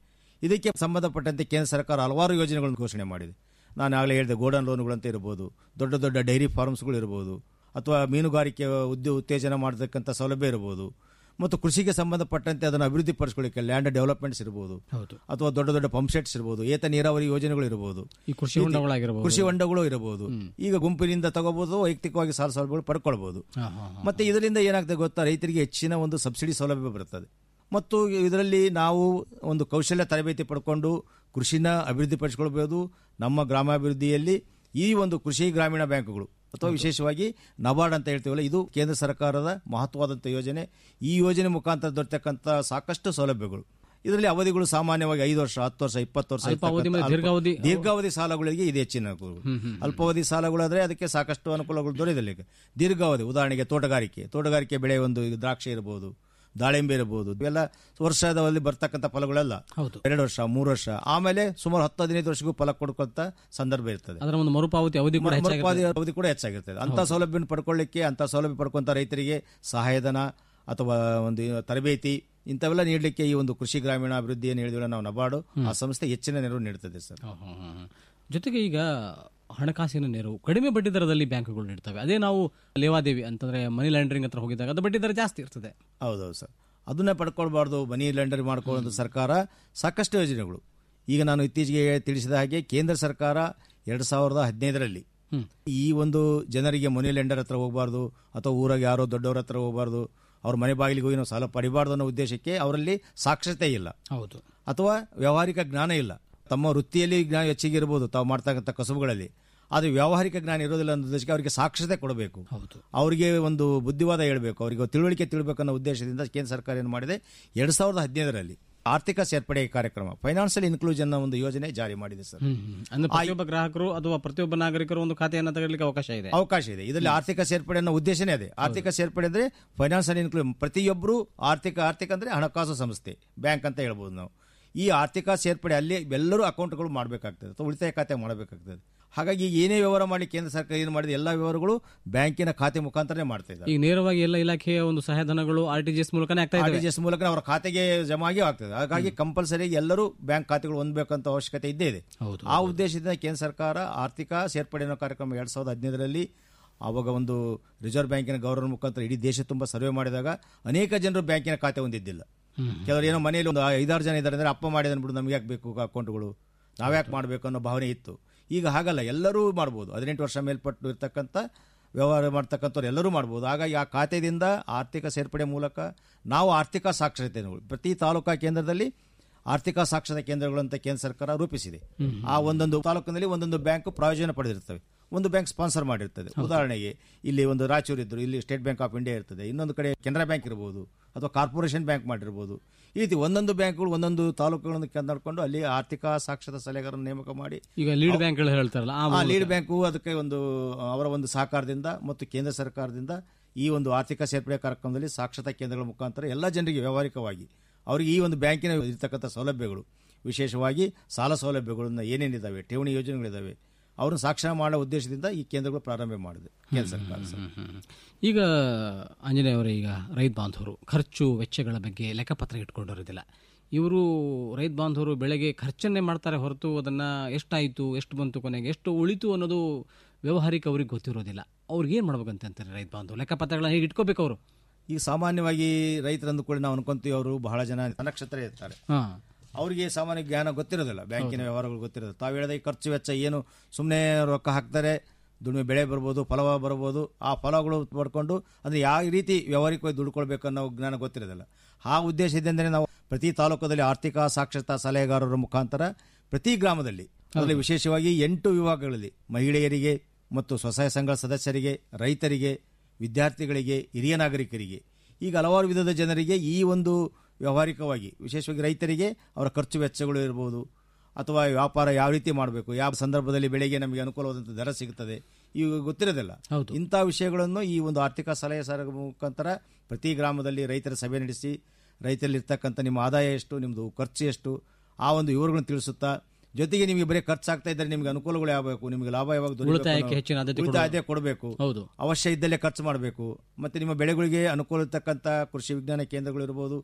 ಇದಕ್ಕೆ ಸಂಬಂಧಪಟ್ಟಂತೆ ಕೇಂದ್ರ ಸರ್ಕಾರ ಹಲವಾರು ಯೋಜನೆಗಳನ್ನು ಘೋಷಣೆ ಮಾಡಿದೆ ನಾನು ಆಗಲೇ ಹೇಳಿದೆ ಗೋಡನ್ ಲೋನ್ಗಳಂತ ಇರ್ಬೋದು ದೊಡ್ಡ ದೊಡ್ಡ ಡೈರಿ ಫಾರ್ಮ್ಸ್ಗಳು ಇರ್ಬೋದು ಅಥವಾ ಮೀನುಗಾರಿಕೆ ಉದ್ಯೋಗ ಉತ್ತೇಜನ ಮಾಡತಕ್ಕಂಥ ಸೌಲಭ್ಯ ಇರ್ಬೋದು ಮತ್ತು ಕೃಷಿಗೆ ಸಂಬಂಧಪಟ್ಟಂತೆ ಅದನ್ನು ಅಭಿವೃದ್ಧಿಪಡಿಸ್ಕೊಳ್ಳಿಕ್ಕೆ ಲ್ಯಾಂಡ್ ಡೆವಲಪ್ಮೆಂಟ್ಸ್ ಇರ್ಬೋದು ಹೌದು ಅಥವಾ ದೊಡ್ಡ ದೊಡ್ಡ ಪಂಪ್ ಸೆಟ್ಸ್ ಇರ್ಬೋದು ಏತ ನೀರಾವರಿ ಯೋಜನೆಗಳು ಇರಬಹುದು ಈ ಕೃಷಿ ಹೊಂಡಗಳಾಗಿರ್ಬೋದು. ಕೃಷಿ ಹೊಂಡಗಳು ಇರಬಹುದು ಈಗ ಗುಂಪಿನಿಂದ ತಗೋಬಹುದು ವೈಯಕ್ತಿಕವಾಗಿ ಸಾಲ ಸೌಲಭ್ಯಗಳು ಪಡ್ಕೊಳ್ಬಹುದು ಹಾ, ಹಾ, ಹಾ. ಮತ್ತೆ ಇದರಿಂದ ಏನಾಗ್ತದೆ ಗೊತ್ತಾ ರೈತರಿಗೆ ಹೆಚ್ಚಿನ ಒಂದು ಸಬ್ಸಿಡಿ ಸೌಲಭ್ಯ ಬರುತ್ತದೆ ಮತ್ತು ಇದರಲ್ಲಿ ನಾವು ಒಂದು ಕೌಶಲ್ಯ ತರಬೇತಿ ಪಡ್ಕೊಂಡು ಕೃಷಿನ ಅಭಿವೃದ್ಧಿಪಡಿಸ್ಕೊಳ್ಬಹುದು ನಮ್ಮ ಗ್ರಾಮಾಭಿವೃದ್ಧಿಯಲ್ಲಿ ಈ ಒಂದು ಕೃಷಿ ಗ್ರಾಮೀಣ ಬ್ಯಾಂಕುಗಳು ಅಥವಾ ವಿಶೇಷವಾಗಿ ನಬಾರ್ಡ್ ಅಂತ ಹೇಳ್ತೀವಲ್ಲ ಇದು ಕೇಂದ್ರ ಸರ್ಕಾರದ ಮಹತ್ವವಾದಂಥ ಯೋಜನೆ ಈ ಯೋಜನೆ ಮುಖಾಂತರ ದೊರೆತಕ್ಕಂಥ ಸಾಕಷ್ಟು ಸೌಲಭ್ಯಗಳು ಇದರಲ್ಲಿ ಅವಧಿಗಳು ಸಾಮಾನ್ಯವಾಗಿ ಐದು ವರ್ಷ ಹತ್ತು ವರ್ಷ ಇಪ್ಪತ್ತು ವರ್ಷ ಅಲ್ಪಾವಧಿ ಇರ್ತಕ್ಕಂಥ ಮತ್ತು ದೀರ್ಘಾವಧಿ- ಅಲ್ಪ- ದೀರ್ಘಾವಧಿ ಸಾಲಗಳಿಗೆ ಇದು ಹೆಚ್ಚಿನ ಅನುಕೂಲ. ಅಲ್ಪಾವಧಿ ಸಾಲಗಳಾದ್ರೆ ಅದಕ್ಕೆ ಸಾಕಷ್ಟು ಅನುಕೂಲಗಳು ದೊರೆಯದಿಲ್ಲ ಈಗ. ದೀರ್ಘಾವಧಿ ಉದಾಹರಣೆಗೆ ತೋಟಗಾರಿಕೆ ತೋಟಗಾರಿಕೆ ಬೆಳೆ ಒಂದು ಈಗ ದ್ರಾಕ್ಷಿ ಇರಬಹುದು ದಾಳಿಂಬೆ ಇರಬಹುದು ಇವೆಲ್ಲ ವರ್ಷದಲ್ಲಿ ಬರ್ತಕ್ಕಂಥ ಫಲಗಳೆಲ್ಲ ಹೌದು ಎರಡು ವರ್ಷ ಮೂರು ವರ್ಷ ಆಮೇಲೆ ಸುಮಾರು ಹತ್ತು ಹದಿನೈದು ವರ್ಷಕ್ಕೂ ಫಲ ಕೊಡ್ಕೊಂತ ಸಂದರ್ಭ ಇರ್ತದೆ ಅದರ ಒಂದು ಮರುಪಾವತಿ ಅವಧಿ ಕೂಡ ಹೆಚ್ಚಾಗಿರ್ತದೆ. ಮರುಪಾವತಿ ಅವಧಿ ಕೂಡ ಹೆಚ್ಚಾಗಿರ್ತದೆ ಅಂತ ಸೌಲಭ್ಯವನ್ನು ಪಡ್ಕೊಳ್ಳಿಕ್ಕೆ ಅಂತ ಸೌಲಭ್ಯ ಪಡ್ಕೊಂತ ರೈತರಿಗೆ ಸಹಾಯಧನ ಅಥವಾ ಒಂದು ತರಬೇತಿ ಇಂಥವೆಲ್ಲ ನೀಡಲಿಕ್ಕೆ ಈ ಒಂದು ಕೃಷಿ ಗ್ರಾಮೀಣ ಅಭಿವೃದ್ಧಿ ಏನು ಹೇಳಿದ್ರೆ ನಾವು ನಬಾರ್ಡು ಆ ಸಂಸ್ಥೆ ಹೆಚ್ಚಿನ ನೆರವು ನೀಡುತ್ತದೆ ಸರ್ ಹಾ, ಹಾ, ಹಾ, ಹಾ. ಜೊತೆಗೆ ಈಗ ಹಣಕಾಸಿನ ನೆರವು ಕಡಿಮೆ ಬಡ್ಡಿ ದರದಲ್ಲಿ ಬ್ಯಾಂಕುಗಳು ನೀಡ್ತವೆ ಅದೇ ನಾವು ಲೇವಾದೇವಿ ಅಂತಂದ್ರೆ ಮನಿ ಲ್ಯಾಂಡ್ರಿಂಗ್ ಹತ್ರ ಹೋಗಿದಾಗ ಅದು ಬಡ್ಡಿ ದರ ಜಾಸ್ತಿ ಇರ್ತದೆ ಹೌದೌದು ಸರ್ ಅದನ್ನ ಪಡ್ಕೊಳ್ಬಾರ್ದು ಮನಿ ಲೆಂಡರ್ ಮಾಡ್ಕೊಳ್ಳೋ ಸರ್ಕಾರ ಸಾಕಷ್ಟು ಯೋಜನೆಗಳು ಈಗ ನಾನು ಇತ್ತೀಚೆಗೆ ತಿಳಿಸಿದ ಹಾಗೆ ಕೇಂದ್ರ ಸರ್ಕಾರ ಎರಡು ಸಾವಿರದ ಹದಿನೈದರಲ್ಲಿ ಈ ಒಂದು ಜನರಿಗೆ ಮನಿ ಲೆಂಡರ್ ಹತ್ರ ಹೋಗಬಾರ್ದು ಅಥವಾ ಊರಾಗ ಯಾರೋ ದೊಡ್ಡವ್ರ ಹತ್ರ ಹೋಗಬಾರ್ದು ಅವ್ರ ಮನೆ ಬಾಗಿಲಿಗೆ ಹೋಗಿ ನಾವು ಸಾಲ ಪಡಿಬಾರ್ದು ಅನ್ನೋ ಉದ್ದೇಶಕ್ಕೆ ಅವರಲ್ಲಿ ಸಾಕ್ಷರತೆ ಇಲ್ಲ ಹೌದು ಅಥವಾ ವ್ಯಾವಹಾರಿಕ ಜ್ಞಾನ ಇಲ್ಲ ತಮ್ಮ ವೃತ್ತಿಯಲ್ಲಿ ಜ್ಞಾನ ಹೆಚ್ಚಿಗೆ ಇರಬಹುದು ತಾವು ಮಾಡ್ತಕ್ಕಂಥ ಕಸುಬುಗಳಲ್ಲಿ ಆದರೆ ವ್ಯಾವಹಾರಿಕ ಜ್ಞಾನ ಇರೋದಿಲ್ಲ ಅನ್ನೋ ಉದ್ದೇಶಕ್ಕೆ ಅವರಿಗೆ ಸಾಕ್ಷರತೆ ಕೊಡಬೇಕು ಹೌದು ಅವರಿಗೆ ಒಂದು ಬುದ್ಧಿವಾದ ಹೇಳಬೇಕು ಅವರಿಗೆ ತಿಳುವಳಿಕೆ ತಿಳಬೇಕು ಅನ್ನೋ ಉದ್ದೇಶದಿಂದ ಕೇಂದ್ರ ಸರ್ಕಾರ ಏನು ಮಾಡಿದೆ ಎರಡ್ ಸಾವಿರದ ಹದಿನೈದರಲ್ಲಿ ಆರ್ಥಿಕ ಸೇರ್ಪಡೆ ಕಾರ್ಯಕ್ರಮ ಫೈನಾನ್ಷಿಯಲ್ ಇನ್ಕ್ಲೂಷನ್ ಒಂದು ಯೋಜನೆ ಜಾರಿ ಮಾಡಿದೆ ಸರ್ ಹ್ಮ್, ಹ್ಮ್. ಅಂದ್ರೆ ಪ್ರತಿಯೊಬ್ಬ ಗ್ರಾಹಕರು ಅಥವಾ ಪ್ರತಿಯೊಬ್ಬ ನಾಗರಿಕರು ಒಂದು ಖಾತೆಯನ್ನು ತೆಗಲಿಕ್ಕೆ ಅವಕಾಶ ಇದೆ ಅವಕಾಶ ಇದೆ ಇದರಲ್ಲಿ ಆರ್ಥಿಕ ಸೇರ್ಪಡೆ ಅನ್ನೋ ಉದ್ದೇಶನೇ ಅದೇ ಆರ್ಥಿಕ ಸೇರ್ಪಡೆ ಅಂದ್ರೆ ಫೈನಾನ್ಷಿಯಲ್ ಇನ್ಕ್ಲೂಡ್ ಪ್ರತಿಯೊಬ್ಬರು ಆರ್ಥಿಕ ಆರ್ಥಿಕ ಅಂದ್ರೆ ಹಣಕಾಸು ಸಂಸ್ಥೆ ಬ್ಯಾಂಕ್ ಅಂತ ಹೇಳ್ಬೋದು ನಾವು ಈ ಆರ್ಥಿಕ ಸೇರ್ಪಡೆ ಅಲ್ಲಿ ಎಲ್ಲರೂ ಅಕೌಂಟ್ಗಳು ಮಾಡಬೇಕಾಗ್ತದೆ ಅಥವಾ ಉಳಿತಾಯ ಖಾತೆ ಮಾಡಬೇಕಾಗ್ತದೆ ಹಾಗಾಗಿ ಏನೇ ವ್ಯವಹಾರ ಮಾಡಿ ಕೇಂದ್ರ ಸರ್ಕಾರ ಏನು ಮಾಡಿದೆ ಎಲ್ಲ ವ್ಯವಹಾರಗಳು ಬ್ಯಾಂಕಿನ ಖಾತೆ ಮುಖಾಂತರನೇ ಮಾಡ್ತಾ ಇದ್ದಾರೆ ಈಗ ನೇರವಾಗಿ ಎಲ್ಲ ಇಲಾಖೆಯ ಒಂದು ಸಹಾಯಧನಗಳು ಆರ್ ಟಿ ಜಿ ಎಸ್ ಮೂಲಕನೇ ಆಗ್ತಾ ಇದ್ದಾವೆ ಆರ್ಟಿಜಿಎಸ್ ಮೂಲಕ ಅವರ ಖಾತೆಗೆ ಜಮಾ ಆಗಿ ಆಗ್ತದೆ ಹಾಗಾಗಿ ಕಂಪಲ್ಸರಿ ಎಲ್ಲರೂ ಬ್ಯಾಂಕ್ ಖಾತೆಗಳು ಹೊಂದಬೇಕಂತ ಅವಶ್ಯಕತೆ ಇದ್ದೇ ಇದೆ ಹೌದು ಆ ಉದ್ದೇಶದಿಂದ ಕೇಂದ್ರ ಸರ್ಕಾರ ಆರ್ಥಿಕ ಸೇರ್ಪಡೆ ಅನ್ನೋ ಕಾರ್ಯಕ್ರಮ ಎರಡ್ ಸಾವಿರದ ಹದಿನೈದರಲ್ಲಿ ಆವಾಗ ಒಂದು ರಿಸರ್ವ್ ಬ್ಯಾಂಕಿನ ಗವರ್ನರ್ ಮುಖಾಂತರ ಇಡೀ ದೇಶ ತುಂಬ ಸರ್ವೆ ಮಾಡಿದಾಗ ಅನೇಕ ಜನರು ಬ್ಯಾಂಕಿನ ಖಾತೆ ಹೊಂದಿದ್ದಿಲ್ಲ ಕೆಲವರು ಏನೋ ಮನೆಯಲ್ಲಿ ಒಂದು ಐದಾರು ಜನ ಇದ್ದಾರೆ ಅಂದ್ರೆ ಅಪ್ಪ ಮಾಡಿದ ಬಿಡು ನಮ್ಗೆ ಯಾಕೆ ಬೇಕು ಅಕೌಂಟ್ಗಳು ನಾವ್ಯಾಕೆ ಮಾಡಬೇಕು ಅನ್ನೋ ಭಾವನೆ ಇತ್ತು ಈಗ ಹಾಗಲ್ಲ ಎಲ್ಲರೂ ಮಾಡ್ಬೋದು ಹದಿನೆಂಟು ವರ್ಷ ಮೇಲ್ಪಟ್ಟು ಇರ್ತಕ್ಕಂಥ ವ್ಯವಹಾರ ಮಾಡ್ತಕ್ಕಂಥವ್ರು ಎಲ್ಲರೂ ಮಾಡ್ಬೋದು ಹಾಗಾಗಿ ಆ ಖಾತೆಯಿಂದ ಆರ್ಥಿಕ ಸೇರ್ಪಡೆ ಮೂಲಕ ನಾವು ಆರ್ಥಿಕ ಸಾಕ್ಷರತೆ ಪ್ರತಿ ತಾಲೂಕಾ ಕೇಂದ್ರದಲ್ಲಿ ಆರ್ಥಿಕ ಸಾಕ್ಷರತಾ ಕೇಂದ್ರಗಳು ಅಂತ ಕೇಂದ್ರ ಸರ್ಕಾರ ರೂಪಿಸಿದೆ ಆ ಒಂದೊಂದು ತಾಲೂಕಿನಲ್ಲಿ ಒಂದೊಂದು ಬ್ಯಾಂಕ್ ಪ್ರಯೋಜನ ಪಡೆದಿರ್ತವೆ ಒಂದು ಬ್ಯಾಂಕ್ ಸ್ಪಾನ್ಸರ್ ಮಾಡಿರ್ತದೆ ಉದಾಹರಣೆಗೆ ಇಲ್ಲಿ ಒಂದು ರಾಯಚೂರು ಇದ್ರು ಇಲ್ಲಿ ಸ್ಟೇಟ್ ಬ್ಯಾಂಕ್ ಆಫ್ ಇಂಡಿಯಾ ಇರ್ತದೆ ಇನ್ನೊಂದು ಕಡೆ ಕೆನರಾ ಬ್ಯಾಂಕ್ ಇರಬಹುದು ಅಥವಾ ಕಾರ್ಪೊರೇಷನ್ ಬ್ಯಾಂಕ್ ಮಾಡಿರ್ಬೋದು ಈ ರೀತಿ ಒಂದೊಂದು ಬ್ಯಾಂಕ್ಗಳು ಒಂದೊಂದು ತಾಲೂಕುಗಳನ್ನು ಕಂಡುಕೊಂಡು ಅಲ್ಲಿ ಆರ್ಥಿಕ ಸಾಕ್ಷರತಾ ಸಲಹೆಗಾರನ್ನು ನೇಮಕ ಮಾಡಿ ಈಗ ಲೀಡ್ ಬ್ಯಾಂಕ್ಗಳು ಹೇಳ್ತಾರಲ್ಲ ಆ ಆ ಮೂಲಕ. ಲೀಡ್ ಬ್ಯಾಂಕು ಅದಕ್ಕೆ ಒಂದು ಅವರ ಒಂದು ಸಹಕಾರದಿಂದ ಮತ್ತು ಕೇಂದ್ರ ಸರ್ಕಾರದಿಂದ ಈ ಒಂದು ಆರ್ಥಿಕ ಸೇರ್ಪಡೆ ಕಾರ್ಯಕ್ರಮದಲ್ಲಿ ಸಾಕ್ಷರತಾ ಕೇಂದ್ರಗಳ ಮುಖಾಂತರ ಎಲ್ಲ ಜನರಿಗೆ ವ್ಯಾವಹಾರಿಕವಾಗಿ ಅವರಿಗೆ ಈ ಒಂದು ಬ್ಯಾಂಕಿನ ಇರತಕ್ಕಂಥ ಸೌಲಭ್ಯಗಳು ವಿಶೇಷವಾಗಿ ಸಾಲ ಸೌಲಭ್ಯಗಳನ್ನ ಏನೇನಿದಾವೆ ಠೇವಣಿ ಯೋಜನೆಗಳಿದಾವೆ ಅವ್ರನ್ನ ಸಾಕ್ಷರ ಮಾಡೋ ಉದ್ದೇಶದಿಂದ ಈ ಕೇಂದ್ರಗಳು ಪ್ರಾರಂಭ ಮಾಡಿದೆ ಕೇಂದ್ರ ಸರ್ಕಾರ ಸರ್. ಈಗ ಆಂಜನೇಯ ಅವರೇ ಈಗ ರೈತ ಬಾಂಧವರು ಖರ್ಚು ವೆಚ್ಚಗಳ ಬಗ್ಗೆ ಲೆಕ್ಕಪತ್ರ ಇಟ್ಕೊಂಡಿರೋದಿಲ್ಲ ಇವರು ರೈತ ಬಾಂಧವರು ಬೆಳೆಗೆ ಖರ್ಚನ್ನೇ ಮಾಡ್ತಾರೆ ಹೊರತು ಅದನ್ನ ಎಷ್ಟಾಯಿತು ಎಷ್ಟು ಬಂತು ಕೊನೆಗೆ ಎಷ್ಟು ಉಳಿತು ಅನ್ನೋದು ವ್ಯವಹಾರಿಕ ಅವ್ರಿಗೆ ಗೊತ್ತಿರೋದಿಲ್ಲ ಅವ್ರಿಗೆ ಏನು ಮಾಡ್ಬೇಕಂತ ಅಂತಾರೆ ರೈತ ಬಾಂಧವರು ಲೆಕ್ಕಪತ್ರಗಳನ್ನ ಹೇಗೆ ಇಟ್ಕೋಬೇಕು ಅವರು ಈಗ ಸಾಮಾನ್ಯವಾಗಿ ರೈತರಂದು ಕೂಡ ನಾವು ಅನ್ಕೊಂತೀವಿ ಅವರು ಬಹಳ ಜನ ಅನಕ್ಷತ್ರ ಇರ್ತಾರೆ ಹಾಂ ಅವರಿಗೆ ಸಾಮಾನ್ಯ ಜ್ಞಾನ ಗೊತ್ತಿರೋದಿಲ್ಲ ಬ್ಯಾಂಕಿನ ವ್ಯವಹಾರಗಳು ಗೊತ್ತಿರೋದು ತಾವು ಹೇಳಿದ ಈ ಖರ್ಚು ವೆಚ್ಚ ಏನು ಸುಮ್ಮನೆ ರೊಕ್ಕ ಹಾಕ್ತಾರೆ ದುಡಿಮೆ ಬೆಳೆ ಬರ್ಬೋದು ಫಲವ ಬರ್ಬೋದು ಆ ಫಲಗಳು ಪಡ್ಕೊಂಡು ಅಂದ್ರೆ ಯಾವ ರೀತಿ ವ್ಯವಹಾರಿಕವಾಗಿ ದುಡ್ಕೊಳ್ಬೇಕು ಅನ್ನೋ ಜ್ಞಾನ ಗೊತ್ತಿರೋದಿಲ್ಲ ಆ ಉದ್ದೇಶದಿಂದಲೇ ನಾವು ಪ್ರತಿ ತಾಲೂಕದಲ್ಲಿ ಆರ್ಥಿಕ ಸಾಕ್ಷರತಾ ಸಲಹೆಗಾರರ ಮುಖಾಂತರ ಪ್ರತಿ ಗ್ರಾಮದಲ್ಲಿ ಅದರಲ್ಲಿ ವಿಶೇಷವಾಗಿ ಎಂಟು ವಿಭಾಗಗಳಲ್ಲಿ ಮಹಿಳೆಯರಿಗೆ ಮತ್ತು ಸ್ವಸಹಾಯ ಸಂಘ ಸದಸ್ಯರಿಗೆ ರೈತರಿಗೆ ವಿದ್ಯಾರ್ಥಿಗಳಿಗೆ ಹಿರಿಯ ನಾಗರಿಕರಿಗೆ ಈಗ ಹಲವಾರು ವಿಧದ ಜನರಿಗೆ ಈ ಒಂದು ವ್ಯಾವಹಾರಿಕವಾಗಿ ವಿಶೇಷವಾಗಿ ರೈತರಿಗೆ ಅವರ ಖರ್ಚು ವೆಚ್ಚಗಳು ಇರ್ಬೋದು ಅಥವಾ ವ್ಯಾಪಾರ ಯಾವ ರೀತಿ ಮಾಡಬೇಕು ಯಾವ ಸಂದರ್ಭದಲ್ಲಿ ಬೆಳೆಗೆ ನಮಗೆ ಅನುಕೂಲವಾದಂಥ ದರ ಸಿಗುತ್ತದೆ ಇವು ಗೊತ್ತಿರೋದಿಲ್ಲ ಹೌದು. ಇಂಥ ವಿಷಯಗಳನ್ನು ಈ ಒಂದು ಆರ್ಥಿಕ ಸಲಹೆ ಸರ ಮುಖಾಂತರ ಪ್ರತಿ ಗ್ರಾಮದಲ್ಲಿ ರೈತರ ಸಭೆ ನಡೆಸಿ ರೈತರಲ್ಲಿರ್ತಕ್ಕಂಥ ನಿಮ್ಮ ಆದಾಯ ಎಷ್ಟು ನಿಮ್ಮದು ಖರ್ಚು ಎಷ್ಟು ಆ ಒಂದು ವಿವರಗಳನ್ನು ತಿಳಿಸುತ್ತಾ ಜೊತೆಗೆ ನಿಮಗೆ ಬರೀ ಖರ್ಚಾಗ್ತಾ ಇದ್ದರೆ ನಿಮಗೆ ಅನುಕೂಲಗಳು ಯಾವಬೇಕು ನಿಮಗೆ ಲಾಭ ಯಾವಾಗ ದೊರೀಬೇಕು ಉಳಿತಾಯಕ್ಕೆ ಅನ್ನೋ- ಹೆಚ್ಚಿನ ಆದ್ಯತೆ ಉಳಿತಾಯ ಕೊಡಬೇಕು. ಕೊಡಬೇಕು ಹೌದು ಅವಶ್ಯ ಇದ್ದಲ್ಲೇ ಖರ್ಚು ಮಾಡಬೇಕು ಮತ್ತೆ ನಿಮ್ಮ ಬೆಳೆಗಳಿಗೆ ಅನುಕೂಲ ಇರ್ತಕ್ಕಂಥ ಕೃಷಿ ವಿಜ್ಞಾನ ಕೇಂದ್ರಗಳು ಇರ್ಬೋದು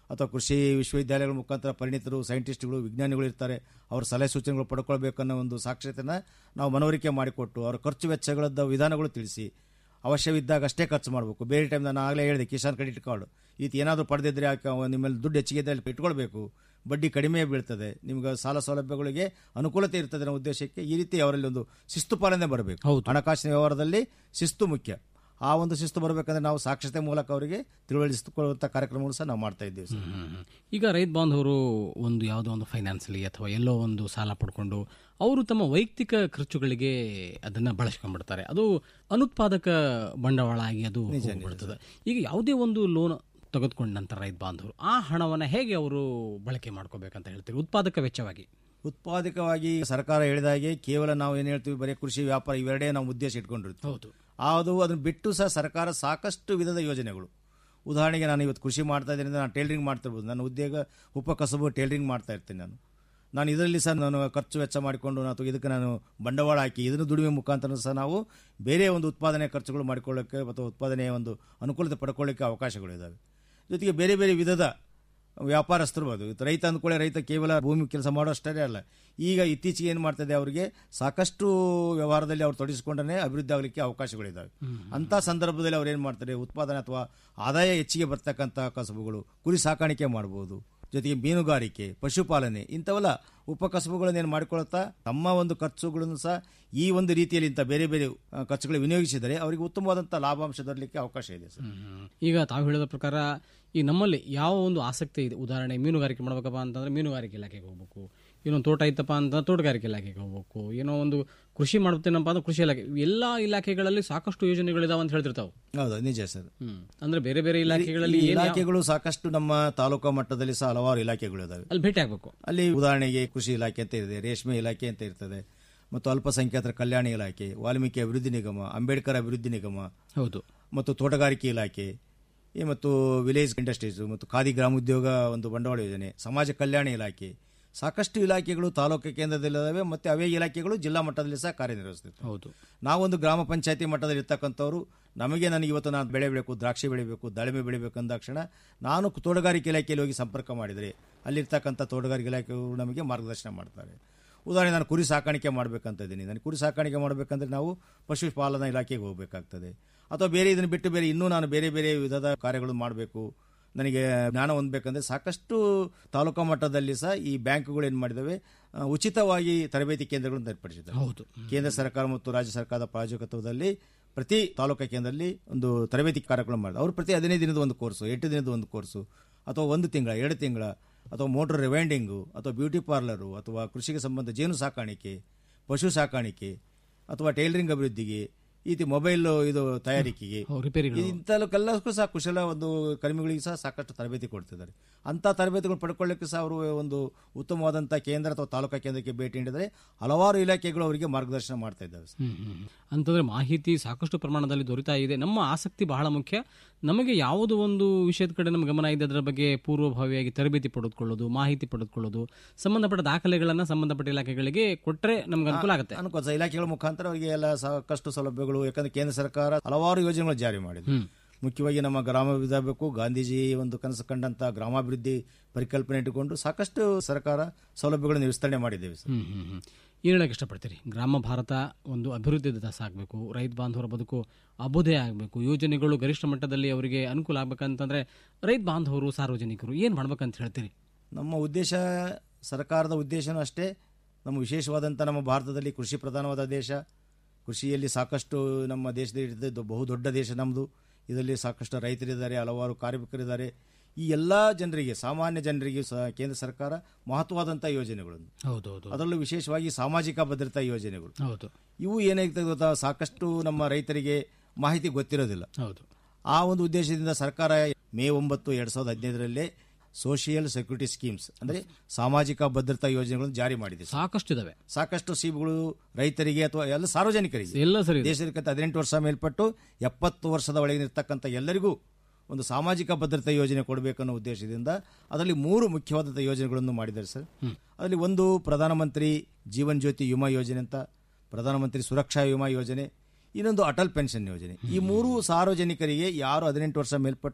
ಅಥವಾ ಕೃಷಿ ವಿಶ್ವವಿದ್ಯಾಲಯಗಳ ಮುಖಾಂತರ ಪರಿಣಿತರು ಸೈಂಟಿಸ್ಟ್ಗಳು ವಿಜ್ಞಾನಿಗಳು ಇರ್ತಾರೆ ಅವರ ಸಲಹೆ ಸೂಚನೆಗಳು ಪಡ್ಕೊಳ್ಬೇಕನ್ನೋ ಒಂದು ಸಾಕ್ಷರತೆನ ನಾವು ಮನವರಿಕೆ ಮಾಡಿಕೊಟ್ಟು ಅವರ ಖರ್ಚು ವೆಚ್ಚಗಳದ ವಿಧಾನಗಳು ತಿಳಿಸಿ ಅವಶ್ಯವಿದ್ದಾಗ ಅಷ್ಟೇ ಖರ್ಚು ಮಾಡಬೇಕು ಬೇರೆ ಟೈಮ್ ನಾನು ಆಗಲೇ ಹೇಳಿದೆ ಕಿಸಾನ್ ಕ್ರೆಡಿಟ್ ಕಾರ್ಡ್ ಈ ರೀತಿ ಏನಾದರೂ ಪಡೆದಿದ್ರೆ ಯಾಕೆ ಅವ ನಿಮ್ಮಲ್ಲಿ ದುಡ್ಡು ಹೆಚ್ಚಿಗೆ ಇದ್ದರೆ ಅಲ್ಲಿ ಇಟ್ಕೊಳ್ಬೇಕು ಬಡ್ಡಿ ಕಡಿಮೆ ಬೀಳ್ತದೆ ನಿಮ್ಗೆ ಸಾಲ ಸೌಲಭ್ಯಗಳಿಗೆ ಅನುಕೂಲತೆ ಇರ್ತದೆ ಅನ್ನೋ ಉದ್ದೇಶಕ್ಕೆ ಈ ರೀತಿ ಅವರಲ್ಲಿ ಒಂದು ಶಿಸ್ತು ಪಾಲನೆ ಬರಬೇಕು ಹಣಕಾಸಿನ ವ್ಯವಹಾರದಲ್ಲಿ ಶಿಸ್ತು ಮುಖ್ಯ ಆ ಒಂದು ಶಿಸ್ತು ಬರಬೇಕಂದ್ರೆ ನಾವು ಸಾಕ್ಷರತೆ ಮೂಲಕ ಅವರಿಗೆ ತಿಳುವಳಿಸಿಕೊಳ್ಳುವಂಥ ಕಾರ್ಯಕ್ರಮಗಳು ಸಹ ನಾವು ಮಾಡ್ತಾ ಇದ್ದೇವೆ ಸರ್ ಈಗ ರೈತ ಬಾಂಧವರು ಒಂದು ಯಾವುದೋ ಒಂದು ಫೈನಾನ್ಸಲಿ ಅಥವಾ ಎಲ್ಲೋ ಒಂದು ಸಾಲ ಪಡ್ಕೊಂಡು ಅವರು ತಮ್ಮ ವೈಯಕ್ತಿಕ ಖರ್ಚುಗಳಿಗೆ ಅದನ್ನ ಬಳಸ್ಕೊಂಡ್ಬಿಡ್ತಾರೆ ಅದು ಅನುತ್ಪಾದಕ ಬಂಡವಾಳ ಆಗಿ ಅದು ಹೋಗ್ಬಿಡ್ತದೆ ಈಗ ಯಾವುದೇ ಒಂದು ಲೋನ್ ತೆಗೆದುಕೊಂಡ ನಂತರ ರೈತ ಬಾಂಧವರು ಆ ಹಣವನ್ನು ಹೇಗೆ ಅವರು ಬಳಕೆ ಮಾಡ್ಕೋಬೇಕಂತ ಹೇಳ್ತೀರಿ ಉತ್ಪಾದಕ ವೆಚ್ಚವಾಗಿ ಉತ್ಪಾದಕವಾಗಿ ಸರ್ಕಾರ ಹೇಳಿದ ಹಾಗೆ ಕೇವಲ ನಾವು ಏನು ಹೇಳ್ತೀವಿ ಬರೀ ಕೃಷಿ ವ್ಯಾಪಾರ ಇವೆರಡೇ ನಾವು ಉದ್ದೇಶ ಇಟ್ಕೊಂಡಿರ್ತೀವಿ ಹೌದು ಅದು ಅದನ್ನು ಬಿಟ್ಟು ಸಹ ಸರ್ಕಾರ ಸಾಕಷ್ಟು ವಿಧದ ಯೋಜನೆಗಳು ಉದಾಹರಣೆಗೆ ನಾನು ಇವತ್ತು ಕೃಷಿ ಮಾಡ್ತಾ ಇದ್ದೀನಿ ನಾನು ಟೈಲರಿಂಗ್ ಮಾಡ್ತಿರ್ಬೋದು ನನ್ನ ಉದ್ಯೋಗ ಉಪಕಸಬು ಟೈಲರಿಂಗ್ ಮಾಡ್ತಾ ಇರ್ತೀನಿ ನಾನು ನಾನು ಇದರಲ್ಲಿ ಸಹ ನಾನು ಖರ್ಚು ವೆಚ್ಚ ಮಾಡಿಕೊಂಡು ಅಥವಾ ಇದಕ್ಕೆ ನಾನು ಬಂಡವಾಳ ಹಾಕಿ ಇದನ್ನು ದುಡಿಮೆ ಮುಖಾಂತರ ಸಹ ನಾವು ಬೇರೆ ಒಂದು ಉತ್ಪಾದನೆ ಖರ್ಚುಗಳು ಮಾಡಿಕೊಳ್ಳೋಕ್ಕೆ ಅಥವಾ ಉತ್ಪಾದನೆಯ ಒಂದು ಅನುಕೂಲತೆ ಪಡ್ಕೊಳ್ಳೋಕ್ಕೆ ಅವಕಾಶಗಳಿದ್ದಾವೆ ಜೊತೆಗೆ ಬೇರೆ ಬೇರೆ ವಿಧದ ವ್ಯಾಪಾರಸ್ಥರ್ಬೋದು ಇವತ್ತು ರೈತ ಅಂದ್ಕೊಳ್ಳೆ ರೈತ ಕೇವಲ ಭೂಮಿ ಕೆಲಸ ಮಾಡೋಷ್ಟೇ ಅಲ್ಲ ಈಗ ಇತ್ತೀಚೆಗೆ ಏನು ಮಾಡ್ತದೆ ಅವರಿಗೆ ಸಾಕಷ್ಟು ವ್ಯವಹಾರದಲ್ಲಿ ಅವ್ರು ತೊಡಗಿಸಿಕೊಂಡೇ ಅಭಿವೃದ್ಧಿ ಆಗಲಿಕ್ಕೆ ಅವಕಾಶಗಳಿದ್ದಾವೆ ಅಂತ ಸಂದರ್ಭದಲ್ಲಿ ಅವ್ರು ಏನು ಮಾಡ್ತಾರೆ ಉತ್ಪಾದನೆ ಅಥವಾ ಆದಾಯ ಹೆಚ್ಚಿಗೆ ಬರ್ತಕ್ಕಂಥ ಕಸಬುಗಳು ಕುರಿ ಸಾಕಾಣಿಕೆ ಮಾಡ್ಬೋದು ಜೊತೆಗೆ ಮೀನುಗಾರಿಕೆ ಪಶುಪಾಲನೆ ಇಂಥವೆಲ್ಲ ಉಪಕಸಬುಗಳನ್ನೇನು ಮಾಡಿಕೊಳ್ತಾ ತಮ್ಮ ಒಂದು ಖರ್ಚುಗಳನ್ನು ಸಹ ಈ ಒಂದು ರೀತಿಯಲ್ಲಿ ಇಂಥ ಬೇರೆ ಬೇರೆ ಆ, ಖರ್ಚುಗಳು ವಿನಿಯೋಗಿಸಿದರೆ ಅವರಿಗೆ ಉತ್ತಮವಾದಂಥ ಲಾಭಾಂಶ ದೊರಲಿಕ್ಕೆ ಅವಕಾಶ ಇದೆ ಸರ್ ಈಗ ತಾವು ಹೇಳಿದ ಪ್ರಕಾರ ಈ ನಮ್ಮಲ್ಲಿ ಯಾವ ಒಂದು ಆಸಕ್ತಿ ಇದೆ ಉದಾಹರಣೆ ಮೀನುಗಾರಿಕೆ ಮಾಡ್ಬೇಕಪ್ಪ ಅಂತಂದ್ರೆ ಮೀನುಗಾರಿಕೆ ಇಲಾಖೆಗೆ ಹೋಗ್ಬೇಕು ಏನೋ ತೋಟ ಇತ್ತಪ್ಪ ಅಂತ ತೋಟಗಾರಿಕೆ ಇಲಾಖೆಗೆ ಹೋಗ್ಬೇಕು ಏನೋ ಒಂದು ಕೃಷಿ ಮಾಡ್ತೇನಪ್ಪ ಅಂದ್ರೆ ಕೃಷಿ ಇಲಾಖೆ ಎಲ್ಲ ಇಲಾಖೆಗಳಲ್ಲಿ ಸಾಕಷ್ಟು ಯೋಜನೆಗಳಿದಾವೆ ಅಂತ ಹೇಳ್ತಿರ್ತಾವೆ ಹೌದು ನಿಜ ಸರ್ ಹ್ಮ್ ಅಂದ್ರೆ ಬೇರೆ ಬೇರೆ ಇಲಾಖೆಗಳಲ್ಲಿ ಈ ಏನ್ ಯಾವ- ಇಲಾಖೆಗಳು ಸಾಕಷ್ಟು ನಮ್ಮ ತಾಲೂಕಾ ಮಟ್ಟದಲ್ಲಿ ಸಹ ಹಲವಾರು ಇಲಾಖೆಗಳು ಇದಾವೆ ಅಲ್ಲಿ ಭೇಟಿ ಆಗ್ಬೇಕು ಅಲ್ಲಿ ಉದಾಹರಣೆಗೆ ಕೃಷಿ ಇಲಾಖೆ ಅಂತ ಇದೆ ರೇಷ್ಮೆ ಇಲಾಖೆ ಅಂತ ಇರ್ತದೆ ಮತ್ತು ಅಲ್ಪಸಂಖ್ಯಾತರ ಕಲ್ಯಾಣ ಇಲಾಖೆ ವಾಲ್ಮೀಕಿ ಅಭಿವೃದ್ಧಿ ನಿಗಮ ಅಂಬೇಡ್ಕರ್ ಅಭಿವೃದ್ಧಿ ನಿಗಮ ಹೌದು ಮತ್ತು ತೋಟಗಾರಿಕೆ ಇಲಾಖೆ ಈ ಮತ್ತು ವಿಲೇಜ್ ಇಂಡಸ್ಟ್ರೀಸ್ ಮತ್ತು ಖಾದಿ ಗ್ರಾಮೋದ್ಯೋಗ ಒಂದು ಬಂಡವಾಳ ಯೋಜನೆ ಸಮಾಜ ಕಲ್ಯಾಣ ಇಲಾಖೆ ಸಾಕಷ್ಟು ಇಲಾಖೆಗಳು ತಾಲೂಕು ಕೇಂದ್ರದಲ್ಲಿದ್ದಾವೆ ಮತ್ತು ಅವೇ ಇಲಾಖೆಗಳು ಜಿಲ್ಲಾ ಮಟ್ಟದಲ್ಲಿ ಸಹ ಕಾರ್ಯನಿರ್ವಹಿಸುತ್ತೆ ಹೌದು ನಾವೊಂದು ಗ್ರಾಮ ಪಂಚಾಯತಿ ಮಟ್ಟದಲ್ಲಿ ಇರ್ತಕ್ಕಂಥವ್ರು ನಮಗೆ ನನಗೆ ಇವತ್ತು ನಾನು ಬೆಳೆ ಬೆಳಬೇಕು ದ್ರಾಕ್ಷಿ ಬೆಳಿಬೇಕು ದಾಳಿಂಬೆ ಬೆಳಿಬೇಕು ಅಂದಾಕ್ಷಣ ನಾನು ತೋಟಗಾರಿಕೆ ಇಲಾಖೆಯಲ್ಲಿ ಹೋಗಿ ಸಂಪರ್ಕ ಮಾಡಿದರೆ ಅಲ್ಲಿರ್ತಕ್ಕಂಥ ತೋಟಗಾರಿಕೆ ಇಲಾಖೆಯವರು ನಮಗೆ ಮಾರ್ಗದರ್ಶನ ಮಾಡ್ತಾರೆ ಉದಾಹರಣೆ ನಾನು ಕುರಿ ಸಾಕಾಣಿಕೆ ಮಾಡಬೇಕಂತ ಇದ್ದೀನಿ ನಾನು ಕುರಿ ಸಾಕಾಣಿಕೆ ಮಾಡಬೇಕಂದ್ರೆ ನಾವು ಪಶುಪಾಲನಾ ಇಲಾಖೆಗೆ ಹೋಗಬೇಕಾಗ್ತದೆ ಅಥವಾ ಬೇರೆ ಇದನ್ನು ಬಿಟ್ಟು ಬೇರೆ ಇನ್ನೂ ನಾನು ಬೇರೆ ಬೇರೆ ವಿಧದ ಕಾರ್ಯಗಳನ್ನು ಮಾಡಬೇಕು ನನಗೆ ಜ್ಞಾನ ಹೊಂದಬೇಕಂದ್ರೆ ಸಾಕಷ್ಟು ತಾಲೂಕಾ ಮಟ್ಟದಲ್ಲಿ ಸಹ ಈ ಬ್ಯಾಂಕ್ಗಳು ಏನು ಮಾಡಿದಾವೆ ಆ, ಉಚಿತವಾಗಿ ತರಬೇತಿ ಕೇಂದ್ರಗಳನ್ನು ಏರ್ಪಡಿಸಿದ್ದಾರೆ ಹೌದು ಕೇಂದ್ರ ಸರ್ಕಾರ ಮತ್ತು ರಾಜ್ಯ ಸರ್ಕಾರದ ಪ್ರಾಯೋಜಕತ್ವದಲ್ಲಿ ಪ್ರತಿ ತಾಲೂಕಾ ಕೇಂದ್ರದಲ್ಲಿ ಒಂದು ತರಬೇತಿ ಕಾರ್ಯಕ್ರಮ ಮಾಡಿದೆ ಅವರು ಪ್ರತಿ ಹದಿನೈದು ದಿನದ ಒಂದು ಕೋರ್ಸು ಎಂಟು ದಿನದ ಒಂದು ಕೋರ್ಸು ಅಥವಾ ಒಂದು ತಿಂಗಳ ಎರಡು ತಿಂಗಳ ಅಥವಾ ಮೋಟರ್ ರಿವೈಂಡಿಂಗು ಅಥವಾ ಬ್ಯೂಟಿ ಪಾರ್ಲರು ಅಥವಾ ಕೃಷಿಗೆ ಸಂಬಂಧ ಜೇನು ಸಾಕಾಣಿಕೆ ಪಶು ಸಾಕಾಣಿಕೆ ಅಥವಾ ಟೈಲರಿಂಗ್ ಅಭಿವೃದ್ಧಿಗೆ ಈ ರೀತಿ ಮೊಬೈಲ್ ಇದು ತಯಾರಿಕೆಗೆ ಹೌದು, ರಿಪೇರಿಗಳು. ಇಂಥಲ್ಲಕ್ಕೆಲ್ಲಕ್ಕೂ ಸಹ ಕುಶಲ ಒಂದು ಕರ್ಮಿಗಳಿಗೆ ಸಹ ಸಾಕಷ್ಟು ತರಬೇತಿ ಕೊಡ್ತಿದ್ದಾರೆ ಅಂತ ತರಬೇತಿಗಳು ಪಡ್ಕೊಳ್ಳಿಕ್ಕೆ ಸಹ ಅವರು ಒಂದು ಉತ್ತಮವಾದಂಥ ಕೇಂದ್ರ ಅಥವಾ ತಾಲೂಕಾ ಕೇಂದ್ರಕ್ಕೆ ಭೇಟಿ ನೀಡಿದರೆ ಹಲವಾರು ಇಲಾಖೆಗಳು ಅವರಿಗೆ ಮಾರ್ಗದರ್ಶನ ಮಾಡ್ತಾ ಇದ್ದಾವೆ ಸರ್. ಹ್ಮ್, ಹ್ಮ್, ಹ್ಮ್. ಅಂತಂದ್ರೆ ಮಾಹಿತಿ ಸಾಕಷ್ಟು ಪ್ರಮಾಣದಲ್ಲಿ ದೊರೀತಾ ಇದೆ ನಮ್ಮ ಆಸಕ್ತಿ ಬಹಳ ಮುಖ್ಯ ನಮಗೆ ಯಾವುದು ಒಂದು ವಿಷಯದ ಕಡೆ ನಮ್ಮ ಗಮನ ಇದೆ ಅದರ ಬಗ್ಗೆ ಪೂರ್ವಭಾವಿಯಾಗಿ ತರಬೇತಿ ಪಡೆದುಕೊಳ್ಳೋದು ಮಾಹಿತಿ ಪಡೆದುಕೊಳ್ಳೋದು ಸಂಬಂಧಪಟ್ಟ ದಾಖಲೆಗಳನ್ನ ಸಂಬಂಧಪಟ್ಟ ಇಲಾಖೆಗಳಿಗೆ ಕೊಟ್ಟರೆ ನಮ್ಗೆ ಅನುಕೂಲ ಆಗುತ್ತೆ ಅನುಕೂಲ ಸರ್. ಇಲಾಖೆಗಳ ಮುಖಾಂತರ ಅವರಿಗೆ ಎಲ್ಲ ಸಾಕಷ್ಟು ಸೌಲಭ್ಯಗಳು ಯಾಕಂದ್ರೆ ಕೇಂದ್ರ ಸರ್ಕಾರ ಹಲವಾರು ಯೋಜನೆಗಳು ಜಾರಿ ಮಾಡಿದೆ ಮುಖ್ಯವಾಗಿ ನಮ್ಮ ಗ್ರಾಮಾಭಿವೃದ್ಧಿ ಆಗಬೇಕು ಗಾಂಧೀಜಿ ಒಂದು ಕನಸು ಕಂಡಂತ ಗ್ರಾಮಾಭಿವೃದ್ಧಿ ಪರಿಕಲ್ಪನೆ ಇಟ್ಟುಕೊಂಡು ಸಾಕಷ್ಟು ಸರ್ಕಾರ ಸೌಲಭ್ಯಗಳನ್ನು ವಿಸ್ತರಣೆ ಮಾಡಿದ್ದೇವೆ ಸರ್ ಹ್ಮ್ ಹ್ಮ್ ಹ್ಮ್ ಏನ್ ಹೇಳಕ್ ಇಷ್ಟಪಡ್ತೀರಿ ಗ್ರಾಮ ಭಾರತ ಒಂದು ಅಭಿವೃದ್ಧಿ ದಸ ಆಗಬೇಕು ರೈತ ಬಾಂಧವರ ಬದುಕು ಅಭುದಯ ಆಗಬೇಕು ಯೋಜನೆಗಳು ಗರಿಷ್ಠ ಮಟ್ಟದಲ್ಲಿ ಅವರಿಗೆ ಅನುಕೂಲ ಆಗ್ಬೇಕಂತಂದ್ರೆ ರೈತ ಬಾಂಧವರು ಸಾರ್ವಜನಿಕರು ಏನ್ ಮಾಡ್ಬೇಕಂತ ಹೇಳ್ತೀರಿ ನಮ್ಮ ಉದ್ದೇಶ ಸರ್ಕಾರದ ಉದ್ದೇಶನೂ ಅಷ್ಟೇ ನಮ್ಮ ವಿಶೇಷವಾದಂಥ ನಮ್ಮ ಭಾರತದಲ್ಲಿ ಕೃಷಿ ಪ್ರಧಾನವಾದ ದೇಶ ಕೃಷಿಯಲ್ಲಿ ಸಾಕಷ್ಟು ನಮ್ಮ ದೇಶದಲ್ಲಿ ಇರ್ತದ್ದು ಬಹುದೊಡ್ಡ ದೇಶ ನಮ್ಮದು ಇದರಲ್ಲಿ ಸಾಕಷ್ಟು ರೈತರಿದ್ದಾರೆ ಹಲವಾರು ಕಾರ್ಮಿಕರಿದ್ದಾರೆ ಈ ಎಲ್ಲ ಜನರಿಗೆ ಸಾಮಾನ್ಯ ಜನರಿಗೆ ಸಹ ಕೇಂದ್ರ ಸರ್ಕಾರ ಮಹತ್ವವಾದಂಥ ಯೋಜನೆಗಳನ್ನು ಹೌದೌದು ಅದರಲ್ಲೂ ವಿಶೇಷವಾಗಿ ಸಾಮಾಜಿಕ ಭದ್ರತಾ ಯೋಜನೆಗಳು ಹೌದು ಇವು ಏನಾಗ್ತದೆ ಗೊತ್ತಾ ಸಾಕಷ್ಟು ನಮ್ಮ ರೈತರಿಗೆ ಮಾಹಿತಿ ಗೊತ್ತಿರೋದಿಲ್ಲ ಹೌದು ಆ ಒಂದು ಉದ್ದೇಶದಿಂದ ಸರ್ಕಾರ ಮೇ ಒಂಬತ್ತು ಎರಡ್ ಸಾವಿರದ ಹದಿನೈದರಲ್ಲೇ ಸೋಷಿಯಲ್ ಸೆಕ್ಯೂರಿಟಿ ಸ್ಕೀಮ್ಸ್ ಅಂದ್ರೆ ಸಾಮಾಜಿಕ ಭದ್ರತಾ ಯೋಜನೆಗಳನ್ನು ಜಾರಿ ಮಾಡಿದೆ ಸರ್. ಸಾಕಷ್ಟು ಇದಾವೆ ಸಾಕಷ್ಟು ಸ್ಕೀಮ್ಗಳು ರೈತರಿಗೆ ಅಥವಾ ಎಲ್ಲ ಸಾರ್ವಜನಿಕರಿಗೆ ಎಲ್ಲ ಸರಿ ಇದೆ. ದೇಶದ ಹದಿನೆಂಟು ವರ್ಷ ಮೇಲ್ಪಟ್ಟು ಎಪ್ಪತ್ತು ವರ್ಷದ ಒಳಗಿನಿರ್ತಕ್ಕಂಥ ಎಲ್ಲರಿಗೂ ಒಂದು ಸಾಮಾಜಿಕ ಭದ್ರತಾ ಯೋಜನೆ ಕೊಡಬೇಕನ್ನೋ ಉದ್ದೇಶದಿಂದ ಅದರಲ್ಲಿ ಮೂರು ಮುಖ್ಯವಾದಂಥ ಯೋಜನೆಗಳನ್ನು ಮಾಡಿದ್ದಾರೆ ಸರ್ ಅದರಲ್ಲಿ ಒಂದು ಪ್ರಧಾನಮಂತ್ರಿ ಜೀವನ್ ಜ್ಯೋತಿ ವಿಮಾ ಯೋಜನೆ ಅಂತ ಪ್ರಧಾನಮಂತ್ರಿ ಸುರಕ್ಷಾ ವಿಮಾ ಯೋಜನೆ ಇನ್ನೊಂದು ಅಟಲ್ ಪೆನ್ಷನ್ ಯೋಜನೆ ಈ ಮೂರು ಸಾರ್ವಜನಿಕರಿಗೆ ಯಾರು ಹದಿನೆಂಟು ವರ್ಷ ಮೇಲ್ಪಟ್ಟು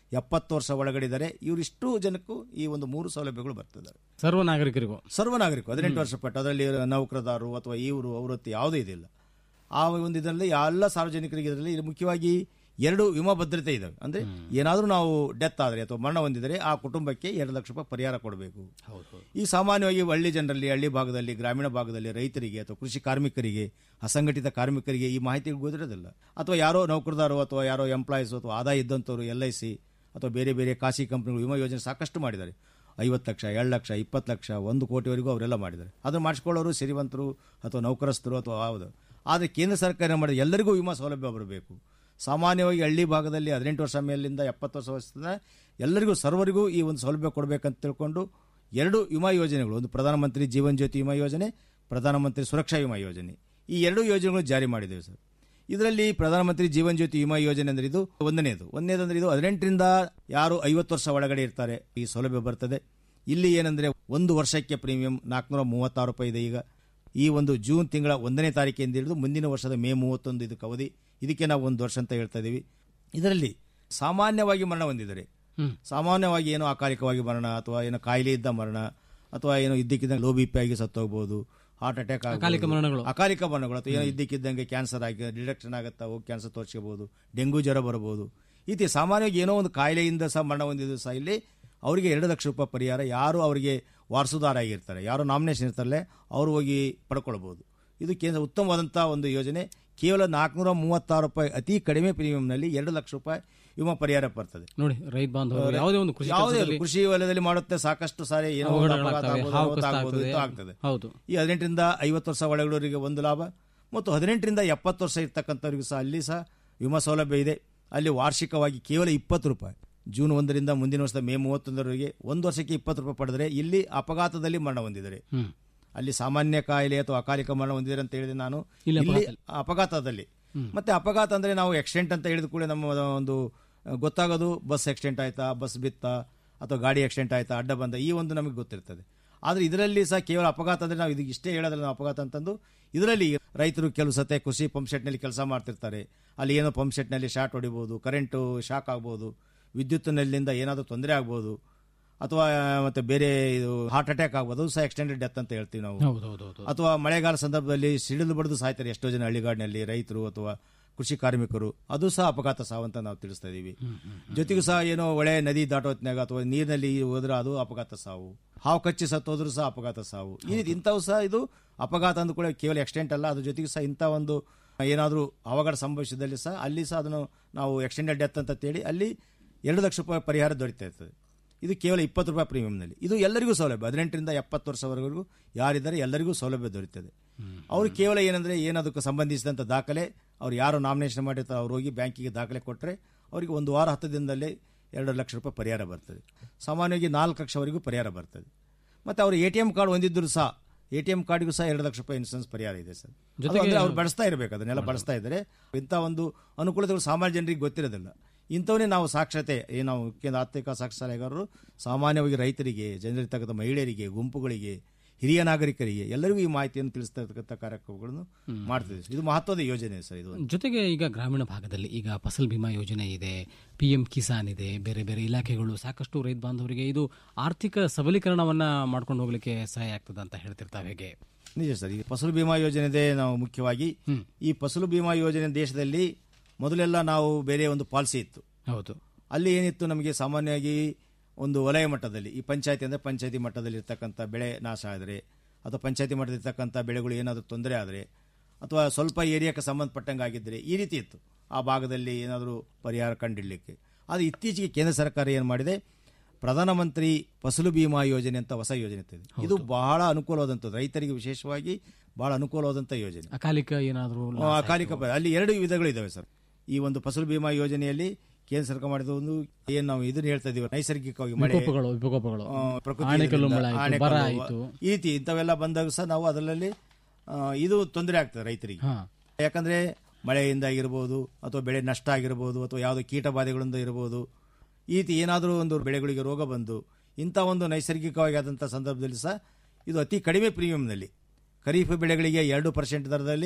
ಎಪ್ಪತ್ತು ವರ್ಷ ಒಳಗಡೆ ಇದ್ದಾರೆ ಇವರಿಷ್ಟು ಜನಕ್ಕೂ ಈ ಒಂದು ಮೂರು ಸೌಲಭ್ಯಗಳು ಬರ್ತಿದ್ದಾರೆ ಸರ್ವ ನಾಗರಿಕರಿಗೂ ಸರ್ವ ನಾಗರಿಕರು ಹದಿನೆಂಟು ವರ್ಷ ಪಟ್ಟು ಅದರಲ್ಲಿ ನೌಕರದಾರರು ಅಥವಾ ಇವರು ಅವರತ್ತಿ ಯಾವುದೂ ಇದಿಲ್ಲ ಆ ಒಂದು ಇದರಲ್ಲಿ ಎಲ್ಲ ಸಾರ್ವಜನಿಕರಿಗೆ ಇದರಲ್ಲಿ ಇದು ಮುಖ್ಯವಾಗಿ ಎರಡು ವಿಮಾ ಭದ್ರತೆ ಇದಾವೆ ಅಂದ್ರೆ ಏನಾದರೂ ನಾವು ಡೆತ್ ಆದರೆ ಅಥವಾ ಮರಣ ಹೊಂದಿದರೆ ಆ ಕುಟುಂಬಕ್ಕೆ ಎರಡು ಲಕ್ಷ ರೂಪಾಯಿ ಪರಿಹಾರ ಕೊಡಬೇಕು ಈ ಸಾಮಾನ್ಯವಾಗಿ ಹಳ್ಳಿ ಜನರಲ್ಲಿ ಹಳ್ಳಿ ಭಾಗದಲ್ಲಿ ಗ್ರಾಮೀಣ ಭಾಗದಲ್ಲಿ ರೈತರಿಗೆ ಅಥವಾ ಕೃಷಿ ಕಾರ್ಮಿಕರಿಗೆ ಅಸಂಘಟಿತ ಕಾರ್ಮಿಕರಿಗೆ ಈ ಮಾಹಿತಿ ಗೊತ್ತಿರೋದಿಲ್ಲ ಅಥವಾ ಯಾರೋ ನೌಕರದಾರು ಅಥವಾ ಯಾರೋ ಎಂಪ್ಲಾಯೀಸ್ ಅಥವಾ ಆದಾಯ ಇದ್ದಂಥವ್ರು ಎಲ್ ಐ ಸಿ ಅಥವಾ ಬೇರೆ ಬೇರೆ ಖಾಸಗಿ ಕಂಪನಿಗಳು ವಿಮಾ ಯೋಜನೆ ಸಾಕಷ್ಟು ಮಾಡಿದ್ದಾರೆ ಐವತ್ತು ಲಕ್ಷ ಎರಡು ಲಕ್ಷ ಇಪ್ಪತ್ತು ಲಕ್ಷ ಒಂದು ಕೋಟಿವರೆಗೂ ಅವರೆಲ್ಲ ಮಾಡಿದ್ದಾರೆ ಅದನ್ನು ಮಾಡಿಸ್ಕೊಳ್ಳೋರು ಶ್ರೀಮಂತರು ಅಥವಾ ನೌಕರಸ್ಥರು ಅಥವಾ ಯಾವುದು ಆದರೆ ಕೇಂದ್ರ ಸರ್ಕಾರ ಏನು ಮಾಡಿದೆ ಎಲ್ಲರಿಗೂ ವಿಮಾ ಸೌಲಭ್ಯ ಬರಬೇಕು ಸಾಮಾನ್ಯವಾಗಿ ಹಳ್ಳಿ ಭಾಗದಲ್ಲಿ ಹದಿನೆಂಟು ವರ್ಷ ಮೇಲಿಂದ ಎಪ್ಪತ್ತು ವರ್ಷ ವಯಸ್ಸಿಂದ ಎಲ್ಲರಿಗೂ ಸರ್ವರಿಗೂ ಈ ಒಂದು ಸೌಲಭ್ಯ ಕೊಡಬೇಕಂತ ತಿಳ್ಕೊಂಡು ಎರಡು ವಿಮಾ ಯೋಜನೆಗಳು ಒಂದು ಪ್ರಧಾನಮಂತ್ರಿ ಜೀವನ್ ಜ್ಯೋತಿ ವಿಮಾ ಯೋಜನೆ ಪ್ರಧಾನಮಂತ್ರಿ ಸುರಕ್ಷಾ ವಿಮಾ ಯೋಜನೆ ಈ ಎರಡು ಯೋಜನೆಗಳು ಜಾರಿ ಮಾಡಿದ್ದೇವೆ ಸರ್ ಇದರಲ್ಲಿ ಪ್ರಧಾನಮಂತ್ರಿ ಜೀವನ್ ಜ್ಯೋತಿ ವಿಮಾ ಯೋಜನೆ ಅಂದ್ರೆ ಇದು ಒಂದನೇದು ಒಂದನೇದು ಅಂದ್ರೆ ಇದು ಹದಿನೆಂಟರಿಂದ ಯಾರು ಐವತ್ತು ವರ್ಷ ಒಳಗಡೆ ಇರ್ತಾರೆ ಈ ಸೌಲಭ್ಯ ಬರ್ತದೆ ಇಲ್ಲಿ ಏನಂದ್ರೆ ಒಂದು ವರ್ಷಕ್ಕೆ ಪ್ರೀಮಿಯಂ ನಾಲ್ಕುನೂರ ಮೂವತ್ತಾರು ರೂಪಾಯಿ ಇದೆ ಈಗ ಈ ಒಂದು ಜೂನ್ ತಿಂಗಳ ಒಂದನೇ ತಾರೀಕಿಂದ ಹಿಡಿದು ಮುಂದಿನ ವರ್ಷದ ಮೇ ಮೂವತ್ತೊಂದು ಇದಕ್ಕೆ ಅವಧಿ ಇದಕ್ಕೆ ನಾವು ಒಂದು ವರ್ಷ ಅಂತ ಹೇಳ್ತಾ ಇದೀವಿ ಇದರಲ್ಲಿ ಸಾಮಾನ್ಯವಾಗಿ ಮರಣ ಹೊಂದಿದರೆ ಸಾಮಾನ್ಯವಾಗಿ ಏನೋ ಅಕಾಲಿಕವಾಗಿ ಮರಣ ಅಥವಾ ಏನೋ ಕಾಯಿಲೆ ಇದ್ದ ಮರಣ ಅಥವಾ ಏನೋ ಇದ್ದಕ್ಕಿದ್ದಂಗೆ ಲೋ ಬಿ ಪಿ ಆಗಿ ಸತ್ತೋಗ್ಬೋದು ಹಾರ್ಟ್ ಅಟ್ಯಾಕ್ ಅಕಾಲಿಕ ಮರಣಗಳು. ಅಕಾಲಿಕ ಮರಣಗಳು ಅಥವಾ ಏನೋ ಇದ್ದಕ್ಕಿದ್ದಂಗೆ ಕ್ಯಾನ್ಸರ್ ಆಗಿ ಡಿಟೆಕ್ಷನ್ ಆಗುತ್ತಾ ಹೋಗಿ ಕ್ಯಾನ್ಸರ್ ತೋರಿಸ್ಕೋಬಹುದು ಡೆಂಗು ಜ್ವರ ಬರಬಹುದು ಈ ರೀತಿ ಸಾಮಾನ್ಯವಾಗಿ ಏನೋ ಒಂದು ಕಾಯಿಲೆಯಿಂದ ಸಹ ಮರಣ ಹೊಂದಿದ್ರು ಸಹ ಇಲ್ಲಿ ಅವರಿಗೆ ಎರಡು ಲಕ್ಷ ರೂಪಾಯಿ ಪರಿಹಾರ ಯಾರು ಅವರಿಗೆ ವಾರಸುದಾರ ಆಗಿರ್ತಾರೆ ಯಾರು ನಾಮಿನೇಷನ್ ಇರ್ತಾರಲ್ಲ ಅವರು ಹೋಗಿ ಪಡ್ಕೊಳ್ಬಹುದು ಇದು ಕೇಂದ್ರ ಉತ್ತಮವಾದಂಥ ಒಂದು ಯೋಜನೆ ಕೇವಲ ನಾಲ್ಕುನೂರ ಮೂವತ್ತಾರು ರೂಪಾಯಿ ಅತಿ ಕಡಿಮೆ ಪ್ರೀಮಿಯಂನಲ್ಲಿ ಎರಡು ಲಕ್ಷ ರೂಪಾಯಿ ವಿಮಾ ಪರಿಹಾರ ಬರ್ತದೆ ನೋಡಿ ರೈತ ಬಾಂಧವರು ಯಾವುದೇ ಒಂದು ಕೃಷಿ ಯಾವುದೇ ಕೆಲಸದಲ್ಲಿ ಕೃಷಿ ವಲಯದಲ್ಲಿ ಮಾಡುತ್ತೆ ಸಾಕಷ್ಟು ಸಾರಿ ಏನೋ ಒಂದು ಅಪಘಾತ ಅವಘಡಗಳಾಗ್ತವೆ, ಆಗ್ಬೋದು, ಹಾವು ಅನಾಹುತ ಕಷ್ಟ ಆಗ್ಬೋದು, ಆಗ್ತದೆ. ಇದು ಆಗ್ತದೆ ಹೌದು ಈ ಹದಿನೆಂಟರಿಂದ ಐವತ್ತು ವರ್ಷ ಒಳಗಡವರಿಗೆ ಒಂದು ಲಾಭ ಮತ್ತು ಹದಿನೆಂಟರಿಂದ ಎಪ್ಪತ್ತು ವರ್ಷ ಇರ್ತಕ್ಕಂಥವ್ರಿಗೂ ಸಹ ಅಲ್ಲಿ ಸಹ ವಿಮಾ ಸೌಲಭ್ಯ ಇದೆ ಅಲ್ಲಿ ವಾರ್ಷಿಕವಾಗಿ ಕೇವಲ ಇಪ್ಪತ್ತು ರೂಪಾಯಿ ಜೂನ್ ಒಂದರಿಂದ ಮುಂದಿನ ವರ್ಷದ ಮೇ ಮೂವತ್ತೊಂದರವರೆಗೆ ಒಂದು ವರ್ಷಕ್ಕೆ ಇಪ್ಪತ್ತು ರೂಪಾಯಿ ಪಡೆದರೆ ಇಲ್ಲಿ ಅಪಘಾತದಲ್ಲಿ ಮರಣ ಹೊಂದಿದ್ದಾರೆ ಹ್ಮ್. ಅಲ್ಲಿ ಸಾಮಾನ್ಯ ಕಾಯಿಲೆ ಅಥವಾ ಅಕಾಲಿಕ ಮರಣ ಹೊಂದಿದ್ದಾರೆ ಅಂತ ಹೇಳಿದ್ರೆ ನಾನು ಇಲ್ಲಿ ಇಲ್ಲಿ ಅಪಘಾತದಲ್ಲಿ. ಅಪಘಾತದಲ್ಲಿ ಮತ್ತೆ ಅಪಘಾತ ಅಂದ್ರೆ ನಾವು ಆಕ್ಸಿಡೆಂಟ್ ಅಂತ ಹೇಳಿದ ಕೂಡ ನಮ್ಮ ಒಂದು ಆ, ಗೊತ್ತಾಗೋದು ಬಸ್ ಆಕ್ಸಿಡೆಂಟ್ ಆಯ್ತಾ ಬಸ್ ಬಿತ್ತ ಅಥವಾ ಗಾಡಿ ಆಕ್ಸಿಡೆಂಟ್ ಆಯ್ತಾ ಅಡ್ಡ ಬಂದ ಈ ಒಂದು ನಮಗೆ ಗೊತ್ತಿರ್ತದೆ ಆದರೆ ಇದರಲ್ಲಿ ಸಹ ಕೇವಲ ಅಪಘಾತ ಅಂದ್ರೆ ನಾವು ಇದಕ್ಕೆ ಇಷ್ಟೇ ಹೇಳೋದಿಲ್ಲ ನಾವು ಅಪಘಾತ ಅಂತಂದು ಇದರಲ್ಲಿ ರೈತರು ಕೆಲವು ಸತೆ ಕೃಷಿ ಪಂಪ್ ಸೆಟ್ನಲ್ಲಿ ಕೆಲಸ ಮಾಡ್ತಿರ್ತಾರೆ ಅಲ್ಲಿ ಏನೋ ಪಂಪ್ ಸೆಟ್ನಲ್ಲಿ ಶಾರ್ಟ್ ಹೊಡಿಬೋದು ಕರೆಂಟು ಶಾಕ್ ಆಗ್ಬೋದು ವಿದ್ಯುತ್ನಲ್ಲಿಂದ ಏನಾದರೂ ತೊಂದರೆ ಆಗ್ಬೋದು ಅಥವಾ ಮತ್ತೆ ಬೇರೆ ಇದು ಹಾರ್ಟ್ ಅಟ್ಯಾಕ್ ಆಗ್ಬೋದು ಅದು ಸಹ ಎಕ್ಸ್ಟೆಂಡೆಡ್ ಡೆತ್ ಅಂತ ಹೇಳ್ತೀವಿ ನಾವು ಹೌದೌದು ಅಥವಾ ಮಳೆಗಾಲ ಸಂದರ್ಭದಲ್ಲಿ ಸಿಡಿಲು ಬಡಿದು ಸಾಯ್ತಾರೆ ಎಷ್ಟೋ ಜನ ಹಳ್ಳಿಗಾಡಿನಲ್ಲಿ ರೈತರು ಅಥವಾ ಕೃಷಿ ಕಾರ್ಮಿಕರು ಅದು ಸಹ ಅಪಘಾತ ಸಾವು ಅಂತ ನಾವು ತಿಳಿಸ್ತಾ ಇದೀವಿ ಜೊತೆಗೂ ಸಹ ಏನೋ ಒಳೆ ನದಿ ದಾಟೋತ್ನಾಗ ಅಥವಾ ನೀರಿನಲ್ಲಿ ಹೋದ್ರೆ ಅದು ಅಪಘಾತ ಸಾವು ಹಾವು ಕಚ್ಚಿ ಸತ್ತೋದ್ರೂ ಸಹ ಅಪಘಾತ ಸಾವು ಈ ರೀತಿ ಇಂಥವು ಸಹ ಇದು ಅಪಘಾತ ಅಂದ ಕೂಡ ಕೇವಲ ಎಕ್ಸ್ಟೆಂಟ್ ಅಲ್ಲ ಅದ್ರ ಜೊತೆಗೆ ಸಹ ಇಂಥ ಒಂದು ಏನಾದರೂ ಅವಘಡ ಸಂಭವಿಸಿದಲ್ಲಿ ಸಹ ಅಲ್ಲಿ ಸಹ ಅದನ್ನು ನಾವು ಎಕ್ಸ್ಟೆಂಡೆಡ್ ಡೆತ್ ಅಂತ ಹೇಳಿ ಅಲ್ಲಿ ಎರಡು ಲಕ್ಷ ರೂಪಾಯಿ ಪರಿಹಾರ ದೊರೀತಾ ಇರ್ತದೆ ಇದು ಕೇವಲ ಇಪ್ಪತ್ತು ರೂಪಾಯಿ ಪ್ರೀಮಿಯಂನಲ್ಲಿ ಇದು ಎಲ್ಲರಿಗೂ ಸೌಲಭ್ಯ ಹದಿನೆಂಟರಿಂದ ಎಪ್ಪತ್ತು ವರ್ಷವರೆಗೂ ಯಾರಿದ್ದಾರೆ ಎಲ್ಲರಿಗೂ ಸೌಲಭ್ಯ ದೊರೀತದೆ ಅವರು ಕೇವಲ ಏನಂದ್ರೆ ಏನದಕ್ಕೆ ಸಂಬಂಧಿಸಿದಂಥ ದಾಖಲೆ ಅವ್ರು ಯಾರು ನಾಮಿನೇಷನ್ ಮಾಡಿರ್ತಾರೆ ಅವ್ರು ಹೋಗಿ ಬ್ಯಾಂಕಿಗೆ ದಾಖಲೆ ಕೊಟ್ಟರೆ ಅವರಿಗೆ ಒಂದು ವಾರ ಹತ್ತು ದಿನದಲ್ಲೇ ಎರಡು ಲಕ್ಷ ರೂಪಾಯಿ ಪರಿಹಾರ ಬರ್ತದೆ ಸಾಮಾನ್ಯವಾಗಿ ನಾಲ್ಕು ಲಕ್ಷವರೆಗೂ ಪರಿಹಾರ ಬರ್ತದೆ ಮತ್ತು ಅವರು ಎ ಟಿ ಎಂ ಕಾರ್ಡ್ ಹೊಂದಿದ್ರು ಸಹ ಎ ಟಿ ಎಂ ಕಾರ್ಡ್ಗೂ ಸಹ ಎರಡು ಲಕ್ಷ ರೂಪಾಯಿ ಇನ್ಸೂರೆನ್ಸ್ ಪರಿಹಾರ ಇದೆ ಸರ್ ಅದು ಜೊತೆಗೆ- ಅಂದ್ರೆ ಅವ್ರು ಬಳಸ್ತಾ ಇರಬೇಕು ಅದನ್ನೆಲ್ಲ ಬಳಸ್ತಾ ಇದ್ದಾರೆ ಇಂಥ ಒಂದು ಅನುಕೂಲತೆಗಳು ಸಾಮಾನ್ಯ ಜನರಿಗೆ ಗೊತ್ತಿರೋದಿಲ್ಲ ಇಂಥವನ್ನೇ ನಾವು ಸಾಕ್ಷರತೆ ಏನು ನಾವು ಕೇಂದ್ರ ಆರ್ಥಿಕ ಸಾಕ್ಷರತೆಗಾರರು ಸಾಮಾನ್ಯವಾಗಿ ರೈತರಿಗೆ ಜನರಿರ್ತಕ್ಕಂಥ ಮಹಿಳೆಯರಿಗೆ ಗುಂಪುಗಳಿಗೆ ಹಿರಿಯ ನಾಗರಿಕರಿಗೆ ಎಲ್ಲರಿಗೂ ಈ ಮಾಹಿತಿಯನ್ನು ತಿಳಿಸ್ತಾ ಇರ್ತಕ್ಕಂಥ ಕಾರ್ಯಕ್ರಮಗಳನ್ನು ಮಾಡ್ತಿದೆ ಇದು ಮಹತ್ವದ ಯೋಜನೆ ಸರ್ ಇದು ಜೊತೆಗೆ ಈಗ ಗ್ರಾಮೀಣ ಭಾಗದಲ್ಲಿ ಈಗ ಫಸಲ್ ಬಿಮಾ ಯೋಜನೆ ಇದೆ ಪಿ ಎಂ ಕಿಸಾನ್ ಇದೆ ಬೇರೆ ಬೇರೆ ಇಲಾಖೆಗಳು ಸಾಕಷ್ಟು ರೈತ ಬಾಂಧವರಿಗೆ ಇದು ಆರ್ಥಿಕ ಸಬಲೀಕರಣವನ್ನ ಮಾಡ್ಕೊಂಡು ಹೋಗ್ಲಿಕ್ಕೆ ಸಹಾಯ ಆಗ್ತದೆ ಅಂತ ಹೇಳ್ತಿರ್ತಾವೆ ಹೇಗೆ ನಿಜ ಸರ್ ಈ ಫಸಲು ಬಿಮಾ ಯೋಜನೆ ಇದೆ ನಾವು ಮುಖ್ಯವಾಗಿ ಈ ಫಸಲು ಬಿಮಾ ಯೋಜನೆ ದೇಶದಲ್ಲಿ ಮೊದಲೆಲ್ಲ ನಾವು ಬೇರೆ ಒಂದು ಪಾಲಿಸಿ ಇತ್ತು ಹೌದು ಅಲ್ಲಿ ಏನಿತ್ತು ನಮಗೆ ಸಾಮಾನ್ಯವಾಗಿ ಒಂದು ವಲಯ ಮಟ್ಟದಲ್ಲಿ ಈ ಪಂಚಾಯತಿ ಅಂದರೆ ಪಂಚಾಯತಿ ಮಟ್ಟದಲ್ಲಿ ಇರ್ತಕ್ಕಂಥ ಬೆಳೆ ನಾಶ ಆದರೆ ಅಥವಾ ಪಂಚಾಯತಿ ಮಟ್ಟದಲ್ಲಿ ಇರ್ತಕ್ಕಂಥ ಬೆಳೆಗಳು ಏನಾದರೂ ತೊಂದರೆ ಆದರೆ ಅಥವಾ ಸ್ವಲ್ಪ ಏರಿಯಾಕ್ಕೆ ಸಂಬಂಧಪಟ್ಟಂಗೆ ಆಗಿದ್ದರೆ ಈ ರೀತಿ ಇತ್ತು ಆ ಭಾಗದಲ್ಲಿ ಏನಾದರೂ ಪರಿಹಾರ ಕಂಡಿಡಲಿಕ್ಕೆ ಆದರೆ ಇತ್ತೀಚೆಗೆ ಕೇಂದ್ರ ಸರ್ಕಾರ ಏನು ಮಾಡಿದೆ ಪ್ರಧಾನಮಂತ್ರಿ ಫಸಲು ಬಿಮಾ ಯೋಜನೆ ಅಂತ ಹೊಸ ಯೋಜನೆ ಇರ್ತದೆ ಇದು ಬಹಳ ಅನುಕೂಲವಾದಂಥದ್ದು ರೈತರಿಗೆ ವಿಶೇಷವಾಗಿ ಬಹಳ ಅನುಕೂಲವಾದಂಥ ಯೋಜನೆ ಅಕಾಲಿಕ ಏನಾದರೂ ಆ, ಅಕಾಲಿಕ ಪ- ಅಲ್ಲಿ ಎರಡು ವಿಧಗಳು ಇದಾವೆ ಸರ್ ಈ ಒಂದು ಫಸಲು ಬಿಮಾ ಯೋಜನೆಯಲ್ಲಿ ಕೇಂದ್ರ ಸರ್ಕಾರ ಮಾಡಿದ ಒಂದು ಏನ್ ನಾವು ಇದನ್ನ ಹೇಳ್ತಾ ಇದೀವಿ ನೈಸರ್ಗಿಕವಾಗಿ ಮಳೆ ವಿಕೋಪಗಳು ವಿಕೋಪಗಳು ಆ, ಪ್ರಕೃತಿ ಆಣೆಕಲ್ಲು ಇದರಿಂದ, ಮಳೆ ಆಯ್ತು, ಆಣೆಕಲ್ಲು, ಬರ ಆಯ್ತು ಈ ರೀತಿ ಇಂಥವೆಲ್ಲ ಬಂದಾಗ ಸಹ ನಾವು ಅದರಲ್ಲಿ ಆ, ಇದು ತೊಂದರೆ ಆಗ್ತದೆ ರೈತರಿಗೆ ಹಾ. ಯಾಕಂದ್ರೆ ಮಳೆಯಿಂದ ಆಗಿರ್ಬೋದು ಅಥವಾ ಬೆಳೆ ನಷ್ಟ ಆಗಿರ್ಬೋದು ಅಥವಾ ಯಾವುದೋ ಕೀಟ ಬಾಧೆಗಳಿಂದ ಇರಬಹುದು ಈ ರೀತಿ ಏನಾದರೂ ಒಂದು ಬೆಳೆಗಳಿಗೆ ರೋಗ ಬಂದು ಇಂಥ ಒಂದು ನೈಸರ್ಗಿಕವಾಗಿ ಆದಂಥ ಸಂದರ್ಭದಲ್ಲಿ ಸಹ ಇದು ಅತಿ ಕಡಿಮೆ ಪ್ರೀಮಿಯಂನಲ್ಲಿ ಖರೀಫ್ ಬೆಳೆಗಳಿಗೆ ಎರಡು ಪರ್ಸೆಂಟ್ ದರದಲ್ಲಿ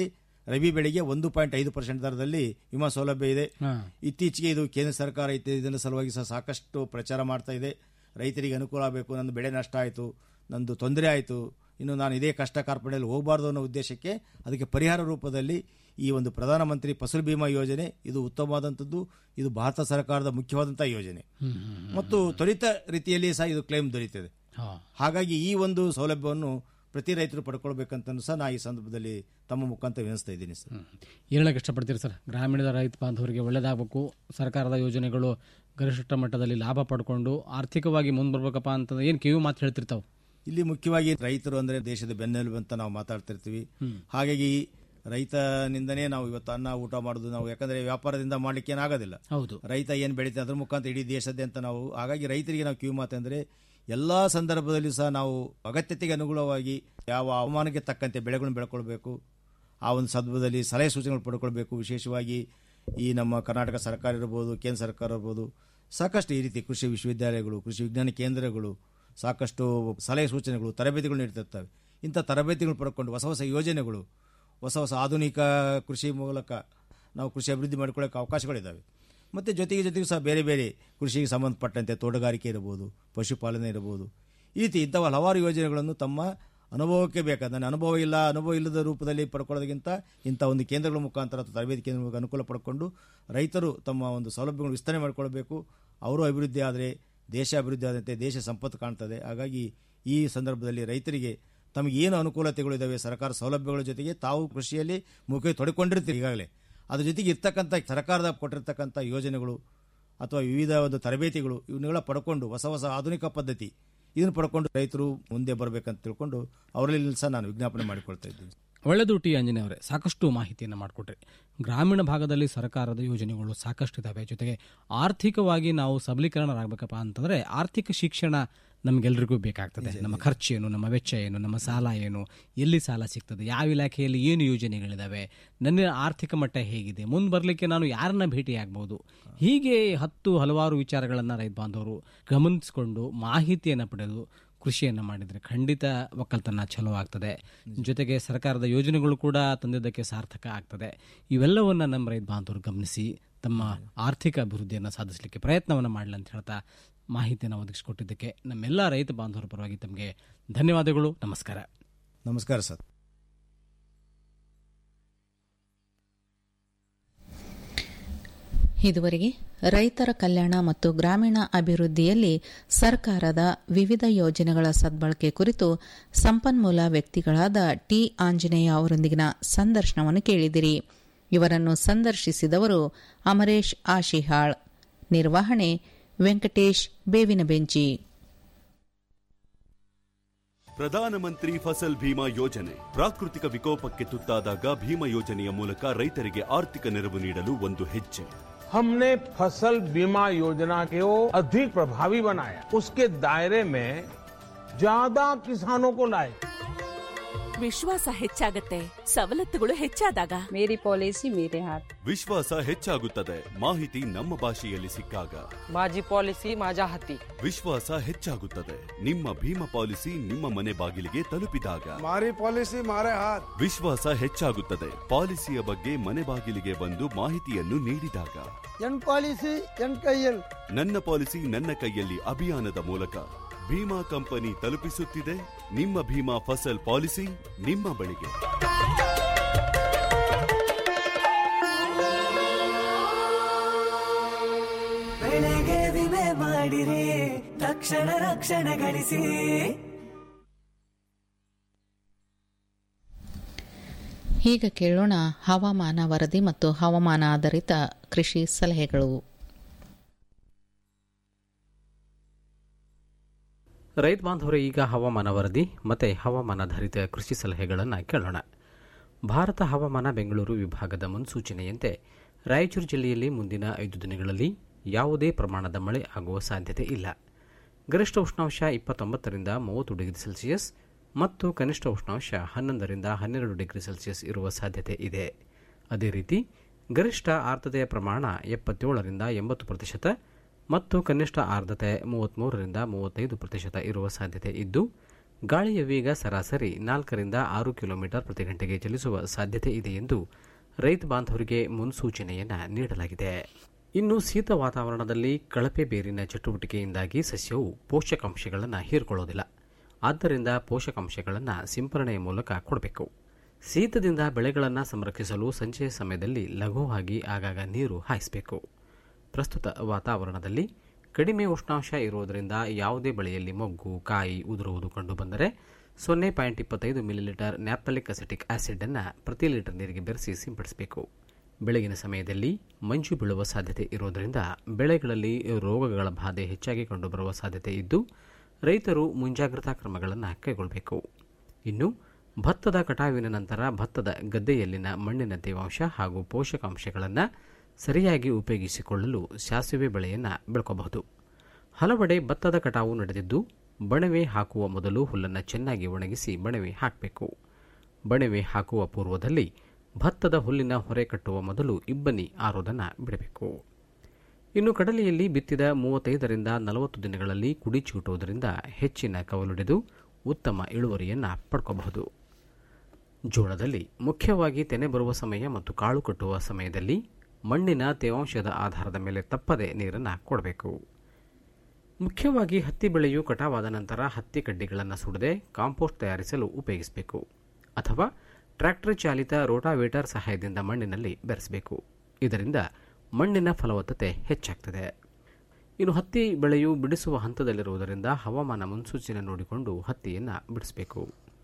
ರಬಿ ಬೆಳೆಗೆ ಒಂದು ಪಾಯಿಂಟ್ ಐದು ಪರ್ಸೆಂಟ್ ದರದಲ್ಲಿ ವಿಮಾ ಸೌಲಭ್ಯ ಇದೆ ಇತ್ತೀಚೆಗೆ ಇದು ಕೇಂದ್ರ ಸರ್ಕಾರ ಇತ್ತು ಇದರ ಸಲುವಾಗಿ ಸಹ ಸಾಕಷ್ಟು ಪ್ರಚಾರ ಮಾಡ್ತಾ ಇದೆ ರೈತರಿಗೆ ಅನುಕೂಲ ಆಗಬೇಕು ನಂದು ಬೆಳೆ ನಷ್ಟ ಆಯಿತು ನಂದು ತೊಂದರೆ ಆಯಿತು ಇನ್ನು ನಾನು ಇದೇ ಕಷ್ಟ ಕಾರ್ಪಣ್ಯದಲ್ಲಿ ಹೋಗಬಾರ್ದು ಅನ್ನೋ ಉದ್ದೇಶಕ್ಕೆ ಅದಕ್ಕೆ ಪರಿಹಾರ ರೂಪದಲ್ಲಿ ಈ ಒಂದು ಪ್ರಧಾನಮಂತ್ರಿ ಫಸಲ್ ಬಿಮಾ ಯೋಜನೆ ಇದು ಉತ್ತಮವಾದಂಥದ್ದು ಇದು ಭಾರತ ಸರ್ಕಾರದ ಮುಖ್ಯವಾದಂತಹ ಯೋಜನೆ ಮತ್ತು ತ್ವರಿತ ರೀತಿಯಲ್ಲಿ ಸಹ ಇದು ಕ್ಲೈಮ್ ದೊರೆಯುತ್ತದೆ ಹಾಗಾಗಿ ಈ ಒಂದು ಸೌಲಭ್ಯವನ್ನು ಪ್ರತಿ ರೈತರು ಪಡ್ಕೊಳ್ಬೇಕಂತ ಸಹ ನಾ ಈ ಸಂದರ್ಭದಲ್ಲಿ ತಮ್ಮ ಮುಖಾಂತರ ವಿನಿಸ್ತಾ ಇದ್ದೀನಿ ಸರ್ ಏನು ಹೇಳಕ್ಕೆ ಇಷ್ಟಪಡ್ತೀರಿ ಸರ್ ಗ್ರಾಮೀಣದ ರೈತ ಬಾಂಧವರಿಗೆ ಒಳ್ಳೆಯದಾಗಬೇಕು ಸರ್ಕಾರದ ಯೋಜನೆಗಳು ಗರಿಷ್ಠ ಮಟ್ಟದಲ್ಲಿ ಲಾಭ ಪಡ್ಕೊಂಡು ಆರ್ಥಿಕವಾಗಿ ಮುಂದೆ ಬರ್ಬೇಕಪ್ಪ ಅಂತಂದ್ರೆ ಏನು ಕಿವಿ ಮಾತು ಹೇಳ್ತಿರ್ತಾವೆ ಇಲ್ಲಿ ಮುಖ್ಯವಾಗಿ ರೈತರು ಅಂದ್ರೆ ದೇಶದ ಬೆನ್ನೆಲುಬು ಅಂತ ನಾವು ಮಾತಾಡ್ತಿರ್ತೀವಿ ಹಾಗಾಗಿ ರೈತನಿಂದನೇ ನಾವು ಇವತ್ತು ಅನ್ನ ಊಟ ಮಾಡೋದು ನಾವು ಯಾಕಂದ್ರೆ ವ್ಯಾಪಾರದಿಂದ ಮಾಡ್ಲಿಕ್ಕೆ ಏನಾಗೋದಿಲ್ಲ ಹೌದು ರೈತ ಏನ್ ಬೆಳೀತಾರೆ ಅದ್ರ ಮುಖಾಂತರ ಇಡೀ ದೇಶದ್ದೇ ಅಂತ ನಾವು ಹಾಗಾಗಿ ರೈತರಿಗೆ ನಾವು ಕಿವಿ ಮಾತಂದ್ರೆ ಎಲ್ಲಾ ಸಂದರ್ಭದಲ್ಲಿ ಸಹ ನಾವು ಅಗತ್ಯತೆಗೆ ಅನುಗುಣವಾಗಿ ಯಾವ ಹವಾಮಾನಕ್ಕೆ ತಕ್ಕಂತೆ ಬೆಳೆಗಳನ್ನು ಬೆಳ್ಕೊಳ್ಬೇಕು ಆ ಒಂದು ಸಂದರ್ಭದಲ್ಲಿ ಸಲಹೆ ಸೂಚನೆಗಳು ಪಡ್ಕೊಳ್ಬೇಕು ವಿಶೇಷವಾಗಿ ಈ ನಮ್ಮ ಕರ್ನಾಟಕ ಸರ್ಕಾರ ಇರ್ಬೋದು ಕೇಂದ್ರ ಸರ್ಕಾರ ಇರ್ಬೋದು ಸಾಕಷ್ಟು ಈ ರೀತಿ ಕೃಷಿ ವಿಶ್ವವಿದ್ಯಾಲಯಗಳು ಕೃಷಿ ವಿಜ್ಞಾನ ಕೇಂದ್ರಗಳು ಸಾಕಷ್ಟು ಸಲಹೆ ಸೂಚನೆಗಳು ತರಬೇತಿಗಳು ನೀಡ್ತಿರ್ತವೆ ಇಂಥ ತರಬೇತಿಗಳು ಪಡ್ಕೊಂಡು ಹೊಸ ಹೊಸ ಯೋಜನೆಗಳು ಹೊಸ ಹೊಸ ಆಧುನಿಕ ಕೃಷಿ ಮೂಲಕ ನಾವು ಕೃಷಿ ಅಭಿವೃದ್ಧಿ ಮಾಡಿಕೊಳ್ಳೋಕೆ ಅವಕಾಶಗಳಿದ್ದಾವೆ ಮತ್ತು ಜೊತೆಗೆ ಜೊತೆಗೆ ಸಹ ಬೇರೆ ಬೇರೆ ಕೃಷಿಗೆ ಸಂಬಂಧಪಟ್ಟಂತೆ ತೋಟಗಾರಿಕೆ ಇರಬಹುದು ಪಶುಪಾಲನೆ ಇರಬಹುದು ಈ ರೀತಿ ಇಂಥ ಹಲವಾರು ಯೋಜನೆಗಳನ್ನು ತಮ್ಮ ಅನುಭವಕ್ಕೆ ಬೇಕಾದ ನನ್ನ ಅನುಭವ ಇಲ್ಲ ಅನುಭವ ಇಲ್ಲದ ರೂಪದಲ್ಲಿ ಪಡ್ಕೊಳ್ಳೋದಕ್ಕಿಂತ ಇಂಥ ಒಂದು ಕೇಂದ್ರಗಳ ಮುಖಾಂತರ ಅಥವಾ ತರಬೇತಿ ಕೇಂದ್ರ ಅನುಕೂಲ ಪಡ್ಕೊಂಡು ರೈತರು ತಮ್ಮ ಒಂದು ಸೌಲಭ್ಯಗಳನ್ನು ವಿಸ್ತರಣೆ ಮಾಡಿಕೊಳ್ಬೇಕು ಅವರು ಅಭಿವೃದ್ಧಿ ಆದರೆ ದೇಶ ಅಭಿವೃದ್ಧಿ ಆದಂತೆ ದೇಶ ಸಂಪತ್ತು ಕಾಣ್ತದೆ ಹಾಗಾಗಿ ಈ ಸಂದರ್ಭದಲ್ಲಿ ರೈತರಿಗೆ ತಮಗೆ ಏನು ಅನುಕೂಲತೆಗಳು ಇದಾವೆ ಸರ್ಕಾರ ಸೌಲಭ್ಯಗಳ ಜೊತೆಗೆ ತಾವು ಕೃಷಿಯಲ್ಲಿ ಮುಖ ತೊಡ್ಕೊಂಡಿರ್ತೀರಿ ಈಗಾಗಲೇ ಅದ್ರ ಜೊತೆಗೆ ಇರ್ತಕ್ಕಂಥ ಸರ್ಕಾರದ ಕೊಟ್ಟಿರ್ತಕ್ಕಂಥ ಯೋಜನೆಗಳು ಅಥವಾ ವಿವಿಧ ಒಂದು ತರಬೇತಿಗಳು ಇವನ್ನೆಲ್ಲ ಪಡ್ಕೊಂಡು ಹೊಸ ಹೊಸ ಆಧುನಿಕ ಪದ್ಧತಿ ಇದನ್ನು ಪಡ್ಕೊಂಡು ರೈತರು ಮುಂದೆ ಬರಬೇಕಂತ ತಿಳ್ಕೊಂಡು ಅವರಲ್ಲಿ ಸಹ ನಾನು ವಿಜ್ಞಾಪನೆ ಮಾಡಿಕೊಳ್ತಾ ಇದ್ದೀನಿ ಒಳ್ಳೆದು ಟಿ ಆಂಜನೇಯ ಅವರೇ ಸಾಕಷ್ಟು ಮಾಹಿತಿಯನ್ನು ಮಾಡಿಕೊಟ್ರಿ ಗ್ರಾಮೀಣ ಭಾಗದಲ್ಲಿ ಸರ್ಕಾರದ ಯೋಜನೆಗಳು ಸಾಕಷ್ಟು ಇದ್ದಾವೆ ಜೊತೆಗೆ ಆರ್ಥಿಕವಾಗಿ ನಾವು ಸಬಲೀಕರಣರಾಗಬೇಕಪ್ಪ ಅಂತಂದ್ರೆ ಆರ್ಥಿಕ ಶಿಕ್ಷಣ ನಮಗೆಲ್ಲರಿಗೂ ಬೇಕಾಗ್ತದೆ ನಮ್ಮ ಖರ್ಚು ಏನು ನಮ್ಮ ವೆಚ್ಚ ಏನು ನಮ್ಮ ಸಾಲ ಏನು ಎಲ್ಲಿ ಸಾಲ ಸಿಗ್ತದೆ ಯಾವ ಇಲಾಖೆಯಲ್ಲಿ ಏನು ಯೋಜನೆಗಳಿದಾವೆ ನನ್ನ ಆರ್ಥಿಕ ಮಟ್ಟ ಹೇಗಿದೆ ಮುಂದೆ ಬರಲಿಕ್ಕೆ ನಾನು ಯಾರನ್ನ ಭೇಟಿಯಾಗಬಹುದು ಹೀಗೆ ಹತ್ತು ಹಲವಾರು ವಿಚಾರಗಳನ್ನು ರೈತ ಬಾಂಧವರು ಗಮನಿಸಿಕೊಂಡು ಮಾಹಿತಿಯನ್ನು ಪಡೆದು ಕೃಷಿಯನ್ನು ಮಾಡಿದರೆ ಖಂಡಿತ ಒಕ್ಕಲ್ತನ ಚಲೋ ಆಗ್ತದೆ ಜೊತೆಗೆ ಸರ್ಕಾರದ ಯೋಜನೆಗಳು ಕೂಡ ತಂದಿದ್ದಕ್ಕೆ ಸಾರ್ಥಕ ಆಗ್ತದೆ ಇವೆಲ್ಲವನ್ನ ನಮ್ಮ ರೈತ ಬಾಂಧವರು ಗಮನಿಸಿ ತಮ್ಮ ಆರ್ಥಿಕ ಅಭಿವೃದ್ಧಿಯನ್ನು ಸಾಧಿಸಲಿಕ್ಕೆ ಪ್ರಯತ್ನವನ್ನು ಮಾಡಲಿ ಅಂತ ಹೇಳ್ತಾ ಮಾಹಿತಿಯನ್ನು ಒದಗಿಸಿಕೊಟ್ಟಿದ್ದಕ್ಕೆ ನಮ್ಮೆಲ್ಲ ರೈತ ಬಾಂಧವರ ಪರವಾಗಿ ತಮಗೆ ಧನ್ಯವಾದಗಳು ನಮಸ್ಕಾರ ನಮಸ್ಕಾರ ಸರ್ ಇದುವರೆಗೆ ರೈತರ ಕಲ್ಯಾಣ ಮತ್ತು ಗ್ರಾಮೀಣ ಅಭಿವೃದ್ಧಿಯಲ್ಲಿ ಸರ್ಕಾರದ ವಿವಿಧ ಯೋಜನೆಗಳ ಸದ್ಬಳಕೆ ಕುರಿತು ಸಂಪನ್ಮೂಲ ವ್ಯಕ್ತಿಗಳಾದ ಟಿ ಆಂಜನೇಯ ಅವರೊಂದಿಗಿನ ಸಂದರ್ಶನವನ್ನು ಕೇಳಿದಿರಿ ಇವರನ್ನು ಸಂದರ್ಶಿಸಿದವರು ಅಮರೇಶ್ ಆಶಿಹಾಳ್ ನಿರ್ವಹಣೆ ವೆಂಕಟೇಶ್ ಬೇವಿನ ಬೆಂಚಿ ಪ್ರಧಾನಮಂತ್ರಿ ಫಸಲ್ ಭೀಮಾ ಯೋಜನೆ ಪ್ರಾಕೃತಿಕ ವಿಕೋಪಕ್ಕೆ ತುತ್ತಾದಾಗ ಭೀಮಾ ಯೋಜನೆಯ ಮೂಲಕ ರೈತರಿಗೆ ಆರ್ಥಿಕ ನೆರವು ನೀಡಲು ಒಂದು ಹೆಜ್ಜೆ हमने फसल बीमा योजना को अधिक प्रभावी बनाया उसके दायरे में ज्यादा किसानों को लाए ವಿಶ್ವಾಸ ಹೆಚ್ಚಾಗತ್ತೆ ಸವಲತ್ತುಗಳು ಹೆಚ್ಚಾದಾಗ ಮೇರಿ ಪಾಲಿಸಿ ಮೇರೆ ಹಾತ್ ವಿಶ್ವಾಸ ಹೆಚ್ಚಾಗುತ್ತದೆ ಮಾಹಿತಿ ನಮ್ಮ ಭಾಷೆಯಲ್ಲಿ ಸಿಕ್ಕಾಗ माझी पॉलिसी माझ्या हाती ವಿಶ್ವಾಸ ಹೆಚ್ಚಾಗುತ್ತದೆ ನಿಮ್ಮ ಭೀಮಾ ಪಾಲಿಸಿ ನಿಮ್ಮ ಮನೆ ಬಾಗಿಲಿಗೆ ತಲುಪಿದಾಗ ಮಾರಿ ಪಾಲಿಸಿ ಮಾರೇ ಹಾತ್ ವಿಶ್ವಾಸ ಹೆಚ್ಚಾಗುತ್ತದೆ ಪಾಲಿಸಿಯ ಬಗ್ಗೆ ಮನೆ ಬಾಗಿಲಿಗೆ ಬಂದು ಮಾಹಿತಿಯನ್ನು ನೀಡಿದಾಗ ಎನ್ ಪಾಲಿಸಿ ಎನ್ ಕೈಯಲ್ ನನ್ನ ಪಾಲಿಸಿ ನನ್ನ ಕೈಯಲ್ಲಿ ಅಭಿಯಾನದ ಮೂಲಕ ಭೀಮಾ ಕಂಪನಿ ತಲುಪಿಸುತ್ತಿದೆ ನಿಮ್ಮ ಭೀಮಾ ಫಸಲ್ ಪಾಲಿಸಿ ನಿಮ್ಮ ಬಳಿಗೆ ಬೆಳೆಗೆ ವಿಮೆ ಮಾಡಿರಿ ತಕ್ಷಣ ರಕ್ಷಣೆ ಗಳಿಸಿ ಈಗ ಕೇಳೋಣ ಹವಾಮಾನ ವರದಿ ಮತ್ತು ಹವಾಮಾನ ಆಧಾರಿತ ಕೃಷಿ ಸಲಹೆಗಳು ರೈತ ಬಾಂಧವರೇ ಈಗ ಹವಾಮಾನ ವರದಿ ಮತ್ತು ಹವಾಮಾನಾಧಾರಿತ ಕೃಷಿ ಸಲಹೆಗಳನ್ನು ಕೇಳೋಣ ಭಾರತ ಹವಾಮಾನ ಬೆಂಗಳೂರು ವಿಭಾಗದ ಮುನ್ಸೂಚನೆಯಂತೆ ರಾಯಚೂರು ಜಿಲ್ಲೆಯಲ್ಲಿ ಮುಂದಿನ ಐದು ದಿನಗಳಲ್ಲಿ ಯಾವುದೇ ಪ್ರಮಾಣದ ಮಳೆ ಆಗುವ ಸಾಧ್ಯತೆ ಇಲ್ಲ ಗರಿಷ್ಠ ಉಷ್ಣಾಂಶ ಇಪ್ಪತ್ತೊಂಬತ್ತರಿಂದ ಮೂವತ್ತು ಡಿಗ್ರಿ ಸೆಲ್ಸಿಯಸ್ ಮತ್ತು ಕನಿಷ್ಠ ಉಷ್ಣಾಂಶ ಹನ್ನೊಂದರಿಂದ ಹನ್ನೆರಡು ಡಿಗ್ರಿ ಸೆಲ್ಸಿಯಸ್ ಇರುವ ಸಾಧ್ಯತೆ ಇದೆ ಅದೇ ರೀತಿ ಗರಿಷ್ಠ ಆರ್ದ್ರತೆಯ ಪ್ರಮಾಣ ಎಪ್ಪತ್ತೇಳರಿಂದ ಎಂಬತ್ತು ಪ್ರತಿಶತ ಮತ್ತು ಕನಿಷ್ಠ ಆರ್ದ್ರತೆ ಮೂವತ್ತ್ಮೂರರಿಂದ ಮೂವತ್ತೈದು ಪ್ರತಿಶತ ಇರುವ ಸಾಧ್ಯತೆ ಇದ್ದು ಗಾಳಿಯ ವೇಗ ಸರಾಸರಿ ನಾಲ್ಕರಿಂದ ಆರು ಕಿಲೋಮೀಟರ್ ಪ್ರತಿ ಗಂಟೆಗೆ ಚಲಿಸುವ ಸಾಧ್ಯತೆ ಇದೆ ಎಂದು ರೈತ ಬಾಂಧವರಿಗೆ ಮುನ್ಸೂಚನೆಯನ್ನು ನೀಡಲಾಗಿದೆ ಇನ್ನು ಶೀತ ವಾತಾವರಣದಲ್ಲಿ ಕಳಪೆ ಬೇರಿನ ಚಟುವಟಿಕೆಯಿಂದಾಗಿ ಸಸ್ಯವು ಪೋಷಕಾಂಶಗಳನ್ನು ಹೀರಿಕೊಳ್ಳೋದಿಲ್ಲ ಆದ್ದರಿಂದ ಪೋಷಕಾಂಶಗಳನ್ನು ಸಿಂಪರಣೆಯ ಮೂಲಕ ಕೊಡಬೇಕು ಶೀತದಿಂದ ಬೆಳೆಗಳನ್ನು ಸಂರಕ್ಷಿಸಲು ಸಂಜೆಯ ಸಮಯದಲ್ಲಿ ಲಘುವಾಗಿ ಆಗಾಗ ನೀರು ಹಾಯಿಸಬೇಕು ಪ್ರಸ್ತುತ ವಾತಾವರಣದಲ್ಲಿ ಕಡಿಮೆ ಉಷ್ಣಾಂಶ ಇರುವುದರಿಂದ ಯಾವುದೇ ಬೆಳೆಯಲ್ಲಿ ಮೊಗ್ಗು ಕಾಯಿ ಉದುರುವುದು ಕಂಡುಬಂದರೆ ಸೊನ್ನೆ ಪಾಯಿಂಟ್ ಇಪ್ಪತ್ತೈದು ಮಿಲಿಲೀಟರ್ ನ್ಯಾಪ್ತಲಿಕ್ ಅಸಿಟಿಕ್ ಆಸಿಡ್ ಅನ್ನು ಪ್ರತಿ ಲೀಟರ್ ನೀರಿಗೆ ಬೆರೆಸಿ ಸಿಂಪಡಿಸಬೇಕು ಬೆಳಗಿನ ಸಮಯದಲ್ಲಿ ಮಂಜು ಬೀಳುವ ಸಾಧ್ಯತೆ ಇರುವುದರಿಂದ ಬೆಳೆಗಳಲ್ಲಿ ರೋಗಗಳ ಬಾಧೆ ಹೆಚ್ಚಾಗಿ ಕಂಡುಬರುವ ಸಾಧ್ಯತೆ ಇದ್ದು ರೈತರು ಮುಂಜಾಗ್ರತಾ ಕ್ರಮಗಳನ್ನು ಕೈಗೊಳ್ಳಬೇಕು ಇನ್ನು ಭತ್ತದ ಕಟಾವಿನ ನಂತರ ಭತ್ತದ ಗದ್ದೆಯಲ್ಲಿನ ಮಣ್ಣಿನ ತೇವಾಂಶ ಹಾಗೂ ಪೋಷಕಾಂಶಗಳನ್ನು ಸರಿಯಾಗಿ ಉಪಯೋಗಿಸಿಕೊಳ್ಳಲು ಸಾಸಿವೆ ಬೆಳೆಯನ್ನು ಬೆಳ್ಕೋಬಹುದು ಹಲವೆಡೆ ಭತ್ತದ ಕಟಾವು ನಡೆದಿದ್ದು ಬಣವೆ ಹಾಕುವ ಮೊದಲು ಹುಲ್ಲನ್ನು ಚೆನ್ನಾಗಿ ಒಣಗಿಸಿ ಬಣವೆ ಹಾಕಬೇಕು ಬಣವೆ ಹಾಕುವ ಪೂರ್ವದಲ್ಲಿ ಭತ್ತದ ಹುಲ್ಲಿನ ಹೊರೆ ಕಟ್ಟುವ ಮೊದಲು ಇಬ್ಬನಿ ಆರೋದನ್ನು ಬಿಡಬೇಕು ಇನ್ನು ಕಡಲೆಯಲ್ಲಿ ಬಿತ್ತಿದ ಮೂವತ್ತೈದರಿಂದ ನಲವತ್ತು ದಿನಗಳಲ್ಲಿ ಕುಡಿ ಚೂಟುವುದರಿಂದ ಹೆಚ್ಚಿನ ಕವಲೊಡೆದು ಉತ್ತಮ ಇಳುವರಿಯನ್ನು ಪಡ್ಕೋಬಹುದು ಜೋಳದಲ್ಲಿ ಮುಖ್ಯವಾಗಿ ತೆನೆ ಬರುವ ಸಮಯ ಮತ್ತು ಕಾಳು ಕಟ್ಟುವ ಸಮಯದಲ್ಲಿ ಮಣ್ಣಿನ ತೇವಾಂಶದ ಆಧಾರದ ಮೇಲೆ ತಪ್ಪದೆ ನೀರನ್ನು ಕೊಡಬೇಕು ಮುಖ್ಯವಾಗಿ ಹತ್ತಿ ಬೆಳೆಯು ಕಟಾವಾದ ನಂತರ ಹತ್ತಿ ಕಡ್ಡಿಗಳನ್ನು ಸುಡದೆ ಕಾಂಪೋಸ್ಟ್ ತಯಾರಿಸಲು ಉಪಯೋಗಿಸಬೇಕು ಅಥವಾ ಟ್ರ್ಯಾಕ್ಟರ್ ಚಾಲಿತ ರೋಟಾವೇಟರ್ ಸಹಾಯದಿಂದ ಮಣ್ಣಿನಲ್ಲಿ ಬೆರೆಸಬೇಕು ಇದರಿಂದ ಮಣ್ಣಿನ ಫಲವತ್ತತೆ ಹೆಚ್ಚಾಗ್ತದೆ ಇನ್ನು ಹತ್ತಿ ಬೆಳೆಯು ಬಿಡಿಸುವ ಹಂತದಲ್ಲಿರುವುದರಿಂದ ಹವಾಮಾನ ಮುನ್ಸೂಚನೆ ನೋಡಿಕೊಂಡು ಹತ್ತಿಯನ್ನು ಬಿಡಿಸಬೇಕು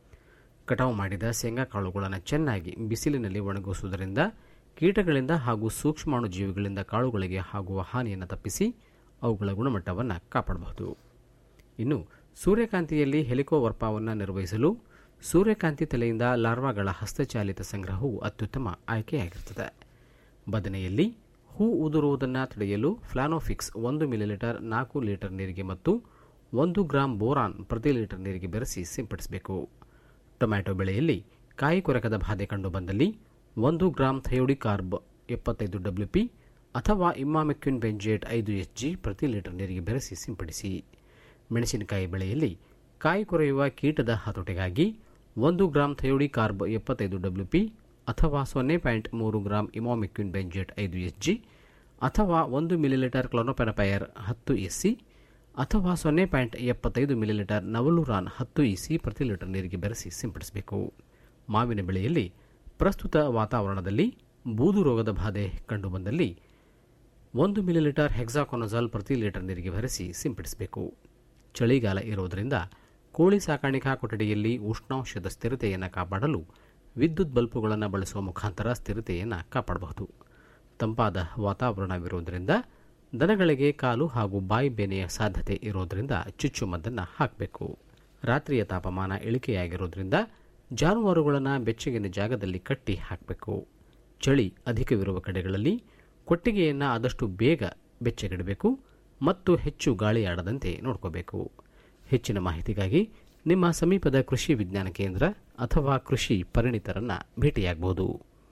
ಕಟಾವು ಮಾಡಿದ ಶೇಂಗಾ ಕಾಳುಗಳನ್ನು ಚೆನ್ನಾಗಿ ಬಿಸಿಲಿನಲ್ಲಿ ಒಣಗಿಸುವುದರಿಂದ ಕೀಟಗಳಿಂದ ಹಾಗೂ ಸೂಕ್ಷ್ಮಾಣು ಜೀವಿಗಳಿಂದ ಕಾಳುಗಳಿಗೆ ಆಗುವ ಹಾನಿಯನ್ನು ತಪ್ಪಿಸಿ ಅವುಗಳ ಗುಣಮಟ್ಟವನ್ನು ಕಾಪಾಡಬಹುದು ಇನ್ನು ಸೂರ್ಯಕಾಂತಿಯಲ್ಲಿ ಹೆಲಿಕೋವರ್ಪವನ್ನು ನಿರ್ವಹಿಸಲು ಸೂರ್ಯಕಾಂತಿ ತಲೆಯಿಂದ ಲಾರ್ವಾಗಳ ಹಸ್ತಚಾಲಿತ ಸಂಗ್ರಹವು ಅತ್ಯುತ್ತಮ ಆಯ್ಕೆಯಾಗಿರುತ್ತದೆ ಬದನೆಯಲ್ಲಿ ಹೂ ಉದುರುವುದನ್ನು ತಡೆಯಲು ಫ್ಲಾನೋಫಿಕ್ಸ್ ಒಂದು ಮಿಲಿಲೀಟರ್ ನಾಲ್ಕು ಲೀಟರ್ ನೀರಿಗೆ ಮತ್ತು ಒಂದು ಗ್ರಾಂ ಬೋರಾನ್ ಪ್ರತಿ ಲೀಟರ್ ನೀರಿಗೆ ಬೆರೆಸಿ ಸಿಂಪಡಿಸಬೇಕು ಟೊಮ್ಯಾಟೊ ಬೆಳೆಯಲ್ಲಿ ಕಾಯಿ ಕೊರಕದ ಬಾಧೆ ಕಂಡುಬಂದಲ್ಲಿ ಒಂದು ಗ್ರಾಂ ಥಯೋಡಿಕಾರ್ಬ್ ಎಪ್ಪತ್ತೈದು ಡಬ್ಲ್ಯೂ ಪಿ ಅಥವಾ ಇಮ್ಮಾಮೆಕ್ಯುನ್ ಬೆಂಜೇಟ್ ಐದು ಎಚ್ ಜಿ ಪ್ರತಿ ಲೀಟರ್ ನೀರಿಗೆ ಬೆರೆಸಿ ಸಿಂಪಡಿಸಿ ಮೆಣಸಿನಕಾಯಿ ಬೆಳೆಯಲ್ಲಿ ಕಾಯಿ ಕೊರೆಯುವ ಕೀಟದ ಹತೋಟಿಗಾಗಿ ಒಂದು ಗ್ರಾಂ ಥಯೋಡಿಕಾರ್ಬ್ ಎಪ್ಪತ್ತೈದು ಡಬ್ಲ್ಯೂ ಪಿ ಅಥವಾ ಸೊನ್ನೆ ಪಾಯಿಂಟ್ ಮೂರು ಗ್ರಾಂ ಇಮಾಮಿಕ್ಯುನ್ ಬೆಂಜೇಟ್ ಐದು ಎಚ್ ಜಿ ಅಥವಾ ಒಂದು ಮಿಲಿಲೀಟರ್ ಕ್ಲೋನೋಪೆನಪೈರ್ ಹತ್ತು ಎಸ್ ಸಿ ಅಥವಾ ಸೊನ್ನೆ ಪಾಯಿಂಟ್ ಎಪ್ಪತ್ತೈದು ಮಿಲಿಲೀಟರ್ ನವಲುರಾನ್ ಹತ್ತು ಇಸಿ ಪ್ರತಿ ಲೀಟರ್ ನೀರಿಗೆ ಬೆರೆಸಿ ಸಿಂಪಡಿಸಬೇಕು ಮಾವಿನ ಬೆಳೆಯಲ್ಲಿ ಪ್ರಸ್ತುತ ವಾತಾವರಣದಲ್ಲಿ ಬೂದು ರೋಗದ ಬಾಧೆ ಕಂಡುಬಂದಲ್ಲಿ ಒಂದು ಮಿಲಿಲೀಟರ್ ಹೆಕ್ಸಾಕೊನಜಾಲ್ ಪ್ರತಿ ಲೀಟರ್ ನೀರಿಗೆ ಬೆರೆಸಿ ಸಿಂಪಡಿಸಬೇಕು ಚಳಿಗಾಲ ಇರುವುದರಿಂದ ಕೋಳಿ ಸಾಕಾಣಿಕಾ ಕೊಠಡಿಯಲ್ಲಿ ಉಷ್ಣಾಂಶದ ಸ್ಥಿರತೆಯನ್ನು ಕಾಪಾಡಲು ವಿದ್ಯುತ್ ಬಲ್ಬುಗಳನ್ನು ಬಳಸುವ ಮುಖಾಂತರ ಸ್ಥಿರತೆಯನ್ನು ಕಾಪಾಡಬಹುದು ತಂಪಾದ ವಾತಾವರಣವಿರುವುದರಿಂದ ದನಗಳಿಗೆ ಕಾಲು ಹಾಗೂ ಬಾಯಿ ಬೇನೆಯ ಸಾಧ್ಯತೆ ಇರೋದರಿಂದ ಚುಚ್ಚುಮದ್ದನ್ನು ಹಾಕಬೇಕು ರಾತ್ರಿಯ ತಾಪಮಾನ ಇಳಿಕೆಯಾಗಿರೋದ್ರಿಂದ ಜಾನುವಾರುಗಳನ್ನು ಬೆಚ್ಚಗಿನ ಜಾಗದಲ್ಲಿ ಕಟ್ಟಿ ಹಾಕಬೇಕು ಚಳಿ ಅಧಿಕವಿರುವ ಕಡೆಗಳಲ್ಲಿ ಕೊಟ್ಟಿಗೆಯನ್ನು ಆದಷ್ಟು ಬೇಗ ಬೆಚ್ಚಗಿಡಬೇಕು ಮತ್ತು ಹೆಚ್ಚು ಗಾಳಿ ಆಡದಂತೆ ನೋಡ್ಕೋಬೇಕು ಹೆಚ್ಚಿನ ಮಾಹಿತಿಗಾಗಿ ನಿಮ್ಮ ಸಮೀಪದ ಕೃಷಿ ವಿಜ್ಞಾನ ಕೇಂದ್ರ ಅಥವಾ ಕೃಷಿ ಪರಿಣಿತರನ್ನ ಭೇಟಿಯಾಗಬಹುದು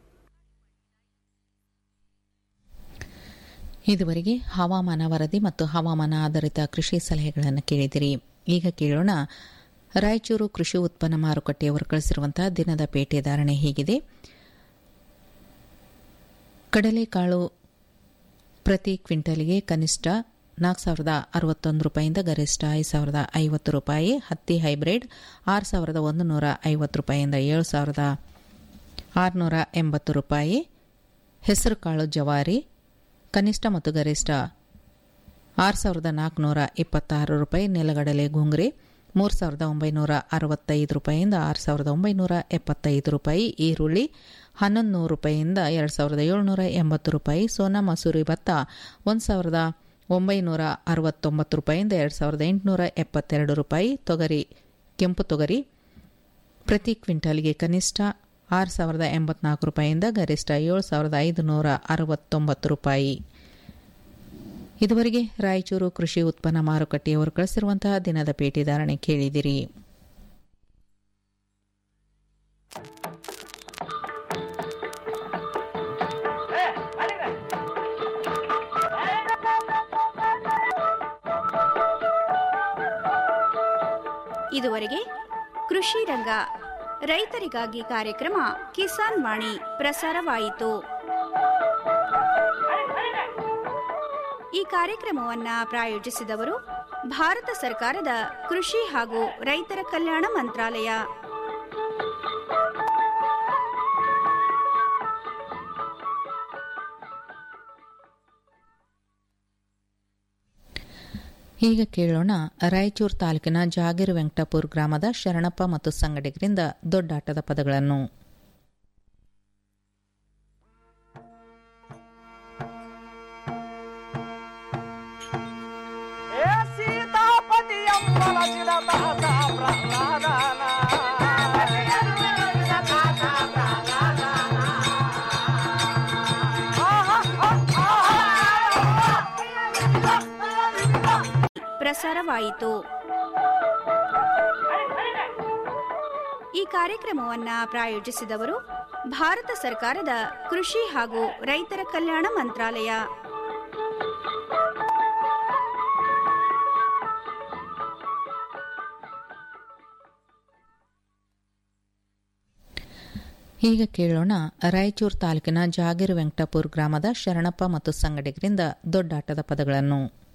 ಇದುವರೆಗೆ ಹವಾಮಾನ ವರದಿ ಮತ್ತು ಹವಾಮಾನ ಆಧಾರಿತ ಕೃಷಿ ಸಲಹೆಗಳನ್ನು ಕೇಳಿದಿರಿ ಈಗ ಕೇಳೋಣ ರಾಯಚೂರು ಕೃಷಿ ಉತ್ಪನ್ನ ಮಾರುಕಟ್ಟೆಯವರು ಕಳಿಸಿರುವಂತಹ ದಿನದ ಪೇಟೆ ಧಾರಣೆ ಹೀಗಿದೆ ಕಡಲೆಕಾಳು ಪ್ರತಿ ಕ್ವಿಂಟಲ್ಗೆ ಕನಿಷ್ಠ ನಾಲ್ಕು ಸಾವಿರದ ಅರವತ್ತೊಂದು ರೂಪಾಯಿಂದ ಗರಿಷ್ಠ ಐದು ಸಾವಿರದ ಐವತ್ತು ರೂಪಾಯಿ ಹತ್ತಿ ಹೈಬ್ರಿಡ್ ಆರು ಸಾವಿರದ ಒಂದು ನೂರ ಐವತ್ತು ರೂಪಾಯಿಯಿಂದ ಏಳು ಸಾವಿರದ ಆರುನೂರ ಎಂಬತ್ತು ರೂಪಾಯಿ ಹೆಸರುಕಾಳು ಜವಾರಿ ಕನಿಷ್ಠ ಮತ್ತು ಗರಿಷ್ಠ ಆರು ಸಾವಿರದ ನಾಲ್ಕುನೂರ ಇಪ್ಪತ್ತಾರು ರೂಪಾಯಿ ನೆಲಗಡಲೆ ಗುಂಗ್ರಿ ಮೂರು ಸಾವಿರದ ಒಂಬೈನೂರ ಅರವತ್ತೈದು ರೂಪಾಯಿಯಿಂದ ಆರು ಸಾವಿರದ ಒಂಬೈನೂರ ಎಪ್ಪತ್ತೈದು ರೂಪಾಯಿ ಈರುಳ್ಳಿ ಹನ್ನೊಂದು ನೂರು ರೂಪಾಯಿಯಿಂದ ಎರಡು ಸಾವಿರದ ಏಳುನೂರ ಎಂಬತ್ತು ರೂಪಾಯಿ ಸೋನಾ ಮಸೂರಿ ಭತ್ತ ಒಂದು ಸಾವಿರದ ಒಂಬೈನೂರ ಅರವತ್ತೊಂಬತ್ತು ರೂಪಾಯಿಯಿಂದ ಎರಡು ಸಾವಿರದ ಎಂಟುನೂರ ಎಪ್ಪತ್ತೆರಡು ರೂಪಾಯಿ ತೊಗರಿ ಕೆಂಪು ತೊಗರಿ ಪ್ರತಿ ಕ್ವಿಂಟಲ್ಗೆ ಕನಿಷ್ಠ ಆರು ಸಾವಿರದ ಎಂಬತ್ನಾಲ್ಕು ರೂಪಾಯಿಯಿಂದ ಗರಿಷ್ಠ ಏಳು ಸಾವಿರದ ಐದುನೂರ ಅರವತ್ತೊಂಬತ್ತು ರೂಪಾಯಿ ಇದುವರೆಗೆ ರಾಯಚೂರು ಕೃಷಿ ಉತ್ಪನ್ನ ಮಾರುಕಟ್ಟೆಯವರು ಕಳಿಸಿರುವಂತಹ ದಿನದ ಪೇಟೆ ಧಾರಣೆ ಕೇಳಿದಿರಿ ಇದುವರೆಗೆ ಕೃಷಿ ರಂಗ ರೈತರಿಗಾಗಿ ಕಾರ್ಯಕ್ರಮ ಕಿಸಾನ್ ವಾಣಿ ಪ್ರಸಾರವಾಯಿತು ಈ ಕಾರ್ಯಕ್ರಮವನ್ನ ಪ್ರಾಯೋಜಿಸಿದವರು ಭಾರತ ಸರ್ಕಾರದ ಕೃಷಿ ಹಾಗೂ ರೈತರ ಕಲ್ಯಾಣ ಮಂತ್ರಾಲಯ ಈಗ ಕೇಳೋಣ ರಾಯಚೂರು ತಾಲೂಕಿನ ಜಾಗೀರ್ ವೆಂಕಟಪುರ ಗ್ರಾಮದ ಶರಣಪ್ಪ ಮತ್ತು ಸಂಗಡಿಗರಿಂದ ದೊಡ್ಡಾಟದ ಪದಗಳನ್ನು ఏ సీతాపతి అమ్మలచిన తాత ప్రహ్లాదాన ಪ್ರಸಾರವಾಯಿತು ಈ ಕಾರ್ಯಕ್ರಮವನ್ನ ಪ್ರಾಯೋಜಿಸಿದವರು ಭಾರತ ಸರ್ಕಾರದ ಕೃಷಿ ಹಾಗೂ ರೈತರ ಕಲ್ಯಾಣ ಮಂತ್ರಾಲಯ ಈಗ ಕೇಳೋಣ ರಾಯಚೂರು ತಾಲೂಕಿನ ಜಾಗೀರ್ ವೆಂಕಟಪುರ ಗ್ರಾಮದ ಶರಣಪ್ಪ ಮತ್ತು ಸಂಗಡಿಗರಿಂದ ದೊಡ್ಡಾಟದ ಪದಗಳನ್ನು